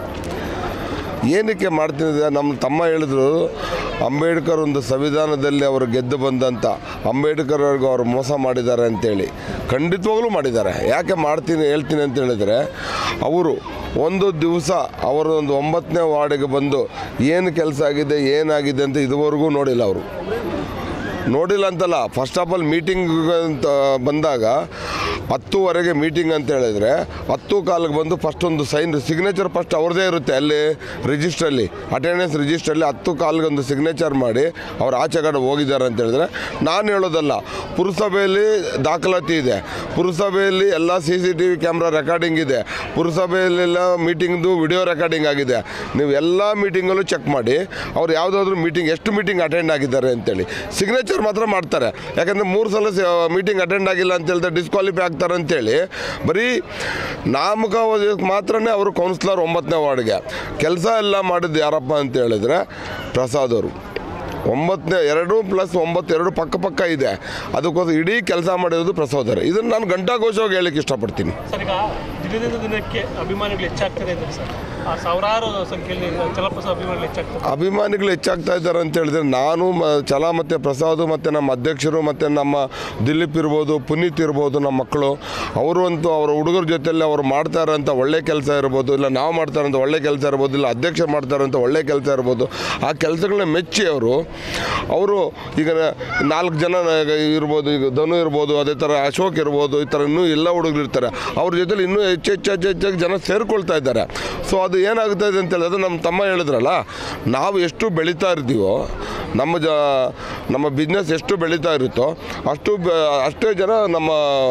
ಏನಕ್ಕೆ ಮಾಡ್ತಿದ್ದೆ ನಮ್ಮ ತಮ್ಮ ಹೇಳಿದ್ರು ಅಂಬೇಡ್ಕರ್ ಒಂದು ಸಂವಿಧಾನದಲ್ಲಿ ಅವರು ಗೆದ್ದು ಬಂದಂಥ ಅಂಬೇಡ್ಕರ್ ಅವ್ರಿಗೆ ಅವರು ಮೋಸ ಮಾಡಿದ್ದಾರೆ ಅಂತೇಳಿ ಖಂಡಿತವಾಗ್ಲೂ ಮಾಡಿದ್ದಾರೆ ಯಾಕೆ ಮಾಡ್ತೀನಿ ಹೇಳ್ತೀನಿ ಅಂತ ಹೇಳಿದರೆ ಅವರು ಒಂದು ದಿವಸ ಅವರು ಒಂದು ಒಂಬತ್ತನೇ ವಾರ್ಡಿಗೆ ಬಂದು ಏನು ಕೆಲಸ ಆಗಿದೆ ಏನಾಗಿದೆ ಅಂತ ಇದುವರೆಗೂ ನೋಡಿಲ್ಲ ಅವರು ನೋಡಿಲ್ಲ ಅಂತಲ್ಲ ಫಸ್ಟ್ ಆಫ್ ಆಲ್ ಮೀಟಿಂಗ್ ಅಂತ ಬಂದಾಗ ಹತ್ತುವರೆಗೆ ಮೀಟಿಂಗ್ ಅಂತ ಹೇಳಿದ್ರೆ ಹತ್ತು ಕಾಲಿಗೆ ಬಂದು ಫಸ್ಟ್ ಒಂದು ಸೈನ್ ಸಿಗ್ನೇಚರ್ ಫಸ್ಟ್ ಅವ್ರದ್ದೇ ಇರುತ್ತೆ ಅಲ್ಲಿ ರಿಜಿಸ್ಟ್ರಲ್ಲಿ ಅಟೆಂಡೆನ್ಸ್ ರಿಜಿಸ್ಟ್ರಲ್ಲಿ ಹತ್ತು ಕಾಲಿಗೆ ಒಂದು ಸಿಗ್ನೇಚರ್ ಮಾಡಿ ಅವ್ರು ಆಚೆ ಕಡೆ ಹೋಗಿದ್ದಾರೆ ಅಂತ ಹೇಳಿದ್ರೆ ನಾನು ಹೇಳೋದಲ್ಲ ಪುರಸಭೆಯಲ್ಲಿ ದಾಖಲಾತಿ ಇದೆ ಪುರಸಭೆಯಲ್ಲಿ ಎಲ್ಲ C C T V camera recording ಇದೆ ಪುರಸಭೆಯಲ್ಲೆಲ್ಲ ಮೀಟಿಂಗ್ದು ವಿಡಿಯೋ ರೆಕಾರ್ಡಿಂಗ್ ಆಗಿದೆ ನೀವು ಎಲ್ಲ ಮೀಟಿಂಗಲ್ಲೂ ಚೆಕ್ ಮಾಡಿ ಅವ್ರು ಯಾವುದಾದ್ರೂ ಮೀಟಿಂಗ್ ಎಷ್ಟು ಮೀಟಿಂಗ್ ಅಟೆಂಡ್ ಆಗಿದ್ದಾರೆ ಅಂತೇಳಿ ಸಿಗ್ನೇಚರ್ ಮಾತ್ರ ಮಾಡ್ತಾರೆ ಯಾಕಂದರೆ ಮೂರು ಸಲ ಮೀಟಿಂಗ್ ಅಟೆಂಡ್ ಆಗಿಲ್ಲ ಅಂತ ಹೇಳಿದ್ರೆ ಡಿಸ್ಕ್ವಾಲಿಫೈ ಆಗ್ತಾರೆ ಅಂತೇಳಿ ಬರೀ ನಾಮಕ ಮಾತ್ರನೇ ಅವರು ಕೌನ್ಸಿಲರ್ ಒಂಬತ್ತನೇ ವಾರ್ಡ್ಗೆ ಕೆಲಸ ಎಲ್ಲ ಮಾಡಿದ್ದು ಯಾರಪ್ಪ ಅಂತ ಹೇಳಿದ್ರೆ ಪ್ರಸಾದ್ ಅವರು ಒಂಬತ್ತನೇ ಎರಡು ಪ್ಲಸ್ ಒಂಬತ್ತು ಎರಡು ಪಕ್ಕ ಪಕ್ಕ ಇದೆ ಅದಕ್ಕೋಸ್ಕರ ಇಡೀ ಕೆಲಸ ಮಾಡಿರೋದು ಪ್ರಸಾದರ್ ಇದನ್ನು ನಾನು ಗಂಟಾಘೋಷವಾಗಿ ಹೇಳಕ್ಕೆ ಇಷ್ಟಪಡ್ತೀನಿ ಸರ್ ಈಗ ದಿನದಿಂದ ದಿನಕ್ಕೆ ಅಭಿಮಾನಿಗಳು ಹೆಚ್ಚಾಗ್ತಾರೆ ಇದ್ದಾರೆ ಸರ್ ಆ ಸಾವಿರಾರು ಸಂಖ್ಯೆಯಲ್ಲಿ ಚಲಪ್ರಸಾದ್ ಅಭಿಮಾನಿಗಳು ಹೆಚ್ಚಾಗ್ತಾರೆ ಅಭಿಮಾನಿಗಳು ಹೆಚ್ಚಾಗ್ತಾ ಇದ್ದಾರೆ ಅಂತ ಹೇಳಿದ್ರೆ ನಾನು ಮ ಛಲ ಮತ್ತು ಪ್ರಸಾದ್ ಮತ್ತು ನಮ್ಮ ಅಧ್ಯಕ್ಷರು ಮತ್ತು ನಮ್ಮ ದಿಲೀಪ್ ಇರ್ಬೋದು ಪುನೀತ್ ಇರ್ಬೋದು ನಮ್ಮ ಮಕ್ಕಳು ಅವರು ಅಂತೂ ಅವರ ಹುಡುಗರ ಜೊತೆಯಲ್ಲಿ ಅವರು ಮಾಡ್ತಾ ಇರೋಂಥ ಒಳ್ಳೆ ಕೆಲಸ ಇರ್ಬೋದು ಇಲ್ಲ ನಾವು ಮಾಡ್ತಾ ಇರೋಂಥ ಒಳ್ಳೆ ಕೆಲಸ ಇರ್ಬೋದು ಇಲ್ಲ ಅಧ್ಯಕ್ಷ ಮಾಡ್ತಾ ಇರೋಂಥ ಒಳ್ಳೆ ಕೆಲಸ ಇರ್ಬೋದು ಆ ಕೆಲಸಗಳನ್ನ ಮೆಚ್ಚಿ ಅವರು ಅವರು ಈಗ ನಾಲ್ಕು ಜನ ಇರ್ಬೋದು ಈಗ ಧನು ಇರ್ಬೋದು ಅದೇ ಥರ ಅಶೋಕ್ ಇರ್ಬೋದು ಈ ಥರ ಇನ್ನೂ ಎಲ್ಲ ಹುಡುಗರು ಇರ್ತಾರೆ ಅವ್ರ ಜೊತೆಲಿ ಇನ್ನೂ ಹೆಚ್ಚು ಹೆಚ್ಚು ಹೆಚ್ಚು ಹೆಚ್ಚಾಗಿ ಜನ ಸೇರ್ಕೊಳ್ತಾ ಇದ್ದಾರೆ ಸೊ ಅದು ಏನಾಗ್ತಾ ಇದೆ ಅಂತ ಹೇಳಿದ್ರೆ ನಮ್ಮ ತಮ್ಮ ಹೇಳಿದ್ರಲ್ಲ ನಾವು ಎಷ್ಟು ಬೆಳೀತಾ ಇರ್ತೀವೋ ನಮ್ಮ ಜ ನಮ್ಮ ಬಿಸ್ನೆಸ್ ಎಷ್ಟು ಬೆಳೀತಾ ಇರುತ್ತೋ ಅಷ್ಟು ಬ- ಅಷ್ಟೇ ಜನ ನಮ್ಮ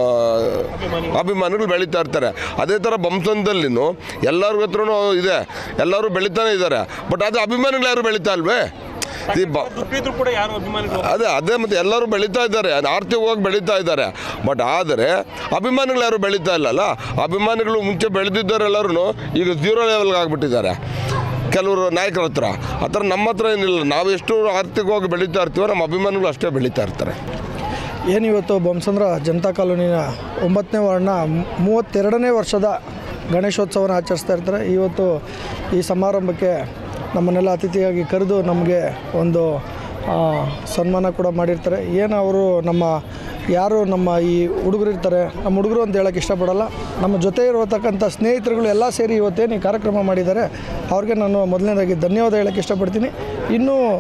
ಅಭಿಮಾನಿಗಳು ಬೆಳೀತಾ ಇರ್ತಾರೆ ಅದೇ ಥರ ಬಂಸಂದಲ್ಲಿನೂ ಎಲ್ಲರ ಹತ್ರನೂ ಇದೆ ಎಲ್ಲರೂ ಬೆಳೀತಾನೆ ಇದ್ದಾರೆ ಬಟ್ ಅದು ಅಭಿಮಾನಿಗಳು ಯಾರು ಬೆಳೀತಾ ಇಲ್ವೇ ಈ ಬ ದುಡ್ಡಿದ್ರು ಕೂಡ ಯಾರು ಅಭಿಮಾನಿಗಳು ಅದೇ ಅದೇ ಮತ್ತು ಎಲ್ಲರೂ ಬೆಳೀತಾ ಇದ್ದಾರೆ ಆರ್ಥಿಕವಾಗಿ ಬೆಳೀತಾ ಇದ್ದಾರೆ ಬಟ್ ಆದರೆ ಅಭಿಮಾನಿಗಳು ಯಾರು ಬೆಳೀತಾ ಇಲ್ಲಲ್ಲ ಅಭಿಮಾನಿಗಳು ಮುಂಚೆ ಬೆಳೆದಿದ್ದವರೆಲ್ಲರೂ ಈಗ ಝೀರೋ ಲೆವೆಲ್ಗೆ ಆಗಿಬಿಟ್ಟಿದ್ದಾರೆ ಕೆಲವರು ನಾಯಕರ ಹತ್ರ ಆ ಥರ ನಮ್ಮ ಹತ್ರ ಏನಿಲ್ಲ ನಾವು ಎಷ್ಟು ಆರ್ಥಿಕವಾಗಿ ಬೆಳೀತಾ ಇರ್ತೀವೋ ನಮ್ಮ ಅಭಿಮಾನಿಗಳು ಅಷ್ಟೇ ಬೆಳೀತಾ ಇರ್ತಾರೆ ಏನಿವತ್ತು ಬೊಮ್ಮಸಂದ್ರ ಜನತಾ ಕಾಲೋನಿನ ಒಂಬತ್ತನೇ ವಾರ್ಡ್ನ ಮೂವತ್ತೆರಡನೇ ವರ್ಷದ ಗಣೇಶೋತ್ಸವನ ಆಚರಿಸ್ತಾ ಇರ್ತಾರೆ ಇವತ್ತು ಈ ಸಮಾರಂಭಕ್ಕೆ ನಮ್ಮನ್ನೆಲ್ಲ ಅತಿಥಿಯಾಗಿ ಕರೆದು ನಮಗೆ ಒಂದು ಆ, ಸನ್ಮಾನ ಕೂಡ ಮಾಡಿರ್ತಾರೆ ಏನು ಅವರು ನಮ್ಮ ಯಾರು ನಮ್ಮ ಈ ಹುಡುಗರು ಇರ್ತಾರೆ ನಮ್ಮ ಹುಡುಗರು ಅಂತ ಹೇಳೋಕ್ಕೆ ಇಷ್ಟಪಡಲ್ಲ ನಮ್ಮ ಜೊತೆ ಇರತಕ್ಕಂಥ ಸ್ನೇಹಿತರುಗಳು ಎಲ್ಲ ಸೇರಿ ಇವತ್ತೇನು ಈ ಕಾರ್ಯಕ್ರಮ ಮಾಡಿದ್ದಾರೆ ಅವ್ರಿಗೆ ನಾನು ಮೊದಲನೇದಾಗಿ ಧನ್ಯವಾದ ಹೇಳೋಕ್ಕೆ ಇಷ್ಟಪಡ್ತೀನಿ ಇನ್ನೂ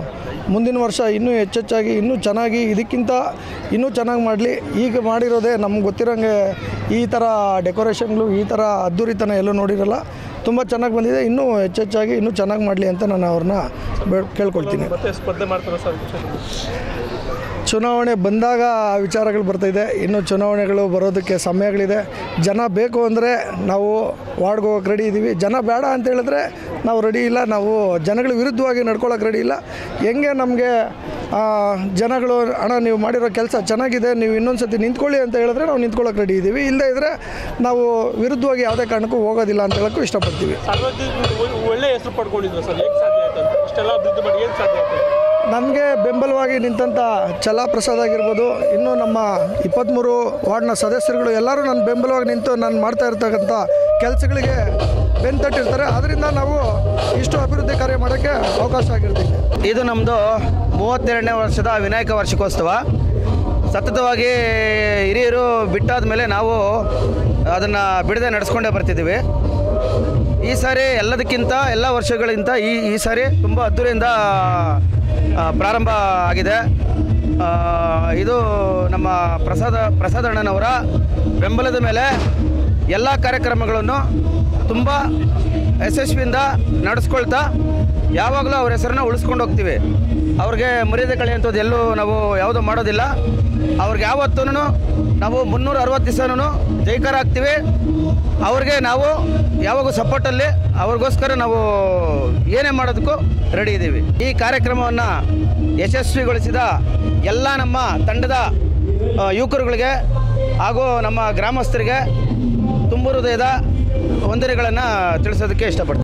ಮುಂದಿನ ವರ್ಷ ಇನ್ನೂ ಹೆಚ್ಚೆಚ್ಚಾಗಿ ಇನ್ನೂ ಚೆನ್ನಾಗಿ ಇದಕ್ಕಿಂತ ಇನ್ನೂ ಚೆನ್ನಾಗಿ ಮಾಡಲಿ ಈಗ ಮಾಡಿರೋದೇ ನಮ್ಗೆ ಗೊತ್ತಿರೋಂಗೆ ಈ ಥರ ಡೆಕೋರೇಷನ್ಗಳು ಈ ಥರ ಅದ್ದೂರಿತನ ಎಲ್ಲೂ ನೋಡಿರಲ್ಲ ತುಂಬ ಚೆನ್ನಾಗಿ ಬಂದಿದೆ ಇನ್ನೂ ಹೆಚ್ಚೆಚ್ಚಾಗಿ ಇನ್ನೂ ಚೆನ್ನಾಗಿ ಮಾಡಲಿ ಅಂತ ನಾನು ಅವ್ರನ್ನ ಬೇ ಕೇಳ್ಕೊಳ್ತೀನಿ ಮತ್ತೆ ಸ್ಪರ್ಧೆ ಮಾಡ್ತಾರೆ ಸರ್ ಚುನಾವಣೆ ಬಂದಾಗ ಆ ವಿಚಾರಗಳು ಬರ್ತಾಯಿದೆ ಇನ್ನು ಚುನಾವಣೆಗಳು ಬರೋದಕ್ಕೆ ಸಮಯಗಳಿದೆ ಜನ ಬೇಕು ಅಂದರೆ ನಾವು ವಾರ್ಡ್ಗೆ ಹೋಗೋಕೆ ರೆಡಿ ಇದ್ದೀವಿ ಜನ ಬೇಡ ಅಂತ ಹೇಳಿದ್ರೆ ನಾವು ರೆಡಿ ಇಲ್ಲ ನಾವು ಜನಗಳ ವಿರುದ್ಧವಾಗಿ ನಡ್ಕೊಳ್ಳೋಕೆ ರೆಡಿ ಇಲ್ಲ ಹೆಂಗೆ ನಮಗೆ ಜನಗಳು ಅಣ್ಣ ನೀವು ಮಾಡಿರೋ ಕೆಲಸ ಚೆನ್ನಾಗಿದೆ ನೀವು ಇನ್ನೊಂದು ಸತಿ ನಿಂತ್ಕೊಳ್ಳಿ ಅಂತ ಹೇಳಿದ್ರೆ ನಾವು ನಿಂತ್ಕೊಳ್ಳೋಕೆ ರೆಡಿ ಇದ್ದೀವಿ ಇಲ್ಲದೇ ಇದ್ದರೆ ನಾವು ವಿರುದ್ಧವಾಗಿ ಯಾವುದೇ ಕಾರಣಕ್ಕೂ ಹೋಗೋದಿಲ್ಲ ಅಂತ ಹೇಳೋಕ್ಕೂ ಇಷ್ಟಪಡ್ತೀವಿ ಸಾರ್ವಜನಿಕರು ಒಳ್ಳೆ ಹೆಸರು ಪಡ್ಕೊಂಡಿದ್ರು ಸರ್ ಹೇಗೆ ಸಾಧ್ಯ ಆಯ್ತು ಅಂತ ಇಷ್ಟೆಲ್ಲ ಅಭಿವೃದ್ಧಿ ಮಾಡಿ ಏನು ಸಾಧ್ಯ ಆಯ್ತು ನನಗೆ ಬೆಂಬಲವಾಗಿ ನಿಂತಂಥ ಛಲಾಪ್ರಸಾದ್ ಆಗಿರ್ಬೋದು ಇನ್ನು ನಮ್ಮ ಇಪ್ಪತ್ತ್ಮೂರು ವಾರ್ಡ್ನ ಸದಸ್ಯರುಗಳು ಎಲ್ಲರೂ ನನ್ನ ಬೆಂಬಲವಾಗಿ ನಿಂತು ನಾನು ಮಾಡ್ತಾ ಇರ್ತಕ್ಕಂಥ ಕೆಲಸಗಳಿಗೆ ಬೆನ್ನು ತಟ್ಟಿರ್ತಾರೆ ಅದರಿಂದ ನಾವು ಇಷ್ಟು ಅಭಿವೃದ್ಧಿ ಕಾರ್ಯ ಮಾಡೋಕ್ಕೆ ಅವಕಾಶ ಆಗಿರ್ತೀವಿ ಇದು ನಮ್ಮದು ಮೂವತ್ತೆರಡನೇ ವರ್ಷದ ವಿನಾಯಕ ವಾರ್ಷಿಕೋತ್ಸವ ಸತತವಾಗಿ ಹಿರಿಯರು ಬಿಟ್ಟಾದ ಮೇಲೆ ನಾವು ಅದನ್ನು ಬಿಡದೆ ನಡೆಸ್ಕೊಂಡೇ ಬರ್ತಿದ್ದೀವಿ ಈ ಸಾರಿ ಎಲ್ಲದಕ್ಕಿಂತ ಎಲ್ಲ ವರ್ಷಗಳಿಗಿಂತ ಈ ಈ ಸಾರಿ ತುಂಬ ಅದ್ದೂರಿಯಿಂದ ಆ, ಪ್ರಾರಂಭ ಆಗಿದೆ ಆ, ಇದು ನಮ್ಮ ಪ್ರಸಾದ ಪ್ರಸಾದ್ ಅಣ್ಣನವರ ಬೆಂಬಲದ ಮೇಲೆ ಎಲ್ಲ ಕಾರ್ಯಕ್ರಮಗಳನ್ನು ತುಂಬ ಯಶಸ್ವಿಯಿಂದ ನಡೆಸ್ಕೊಳ್ತಾ ಯಾವಾಗಲೂ ಅವ್ರ ಹೆಸರನ್ನ ಉಳಿಸ್ಕೊಂಡು ಹೋಗ್ತೀವಿ ಅವ್ರಿಗೆ ಮರ್ಯಾದೆ ಕಳೆಯುವಂಥದ್ದು ಎಲ್ಲೂ ನಾವು ಯಾವುದೂ ಮಾಡೋದಿಲ್ಲ ಅವ್ರಿಗೆ ಯಾವತ್ತೂ ನಾವು ಮುನ್ನೂರ ಅರವತ್ತು ದಿವಸನೂ ಜೈಕಾರ ಆಗ್ತೀವಿ ಅವ್ರಿಗೆ ನಾವು ಯಾವಾಗೂ ಸಪೋರ್ಟಲ್ಲಿ ಅವ್ರಿಗೋಸ್ಕರ ನಾವು ಏನೇ ಮಾಡೋದಕ್ಕೂ ರೆಡಿ ಇದ್ದೀವಿ ಈ ಕಾರ್ಯಕ್ರಮವನ್ನು ಯಶಸ್ವಿಗೊಳಿಸಿದ ಎಲ್ಲ ನಮ್ಮ ತಂಡದ ಆ, ಯುವಕರುಗಳಿಗೆ ಹಾಗೂ ನಮ್ಮ ಗ್ರಾಮಸ್ಥರಿಗೆ ತುಂಬ ಹೃದಯದ ವಂದನೆಗಳನ್ನು ತಿಳಿಸೋದಕ್ಕೆ ಇಷ್ಟಪಡ್ತೀನಿ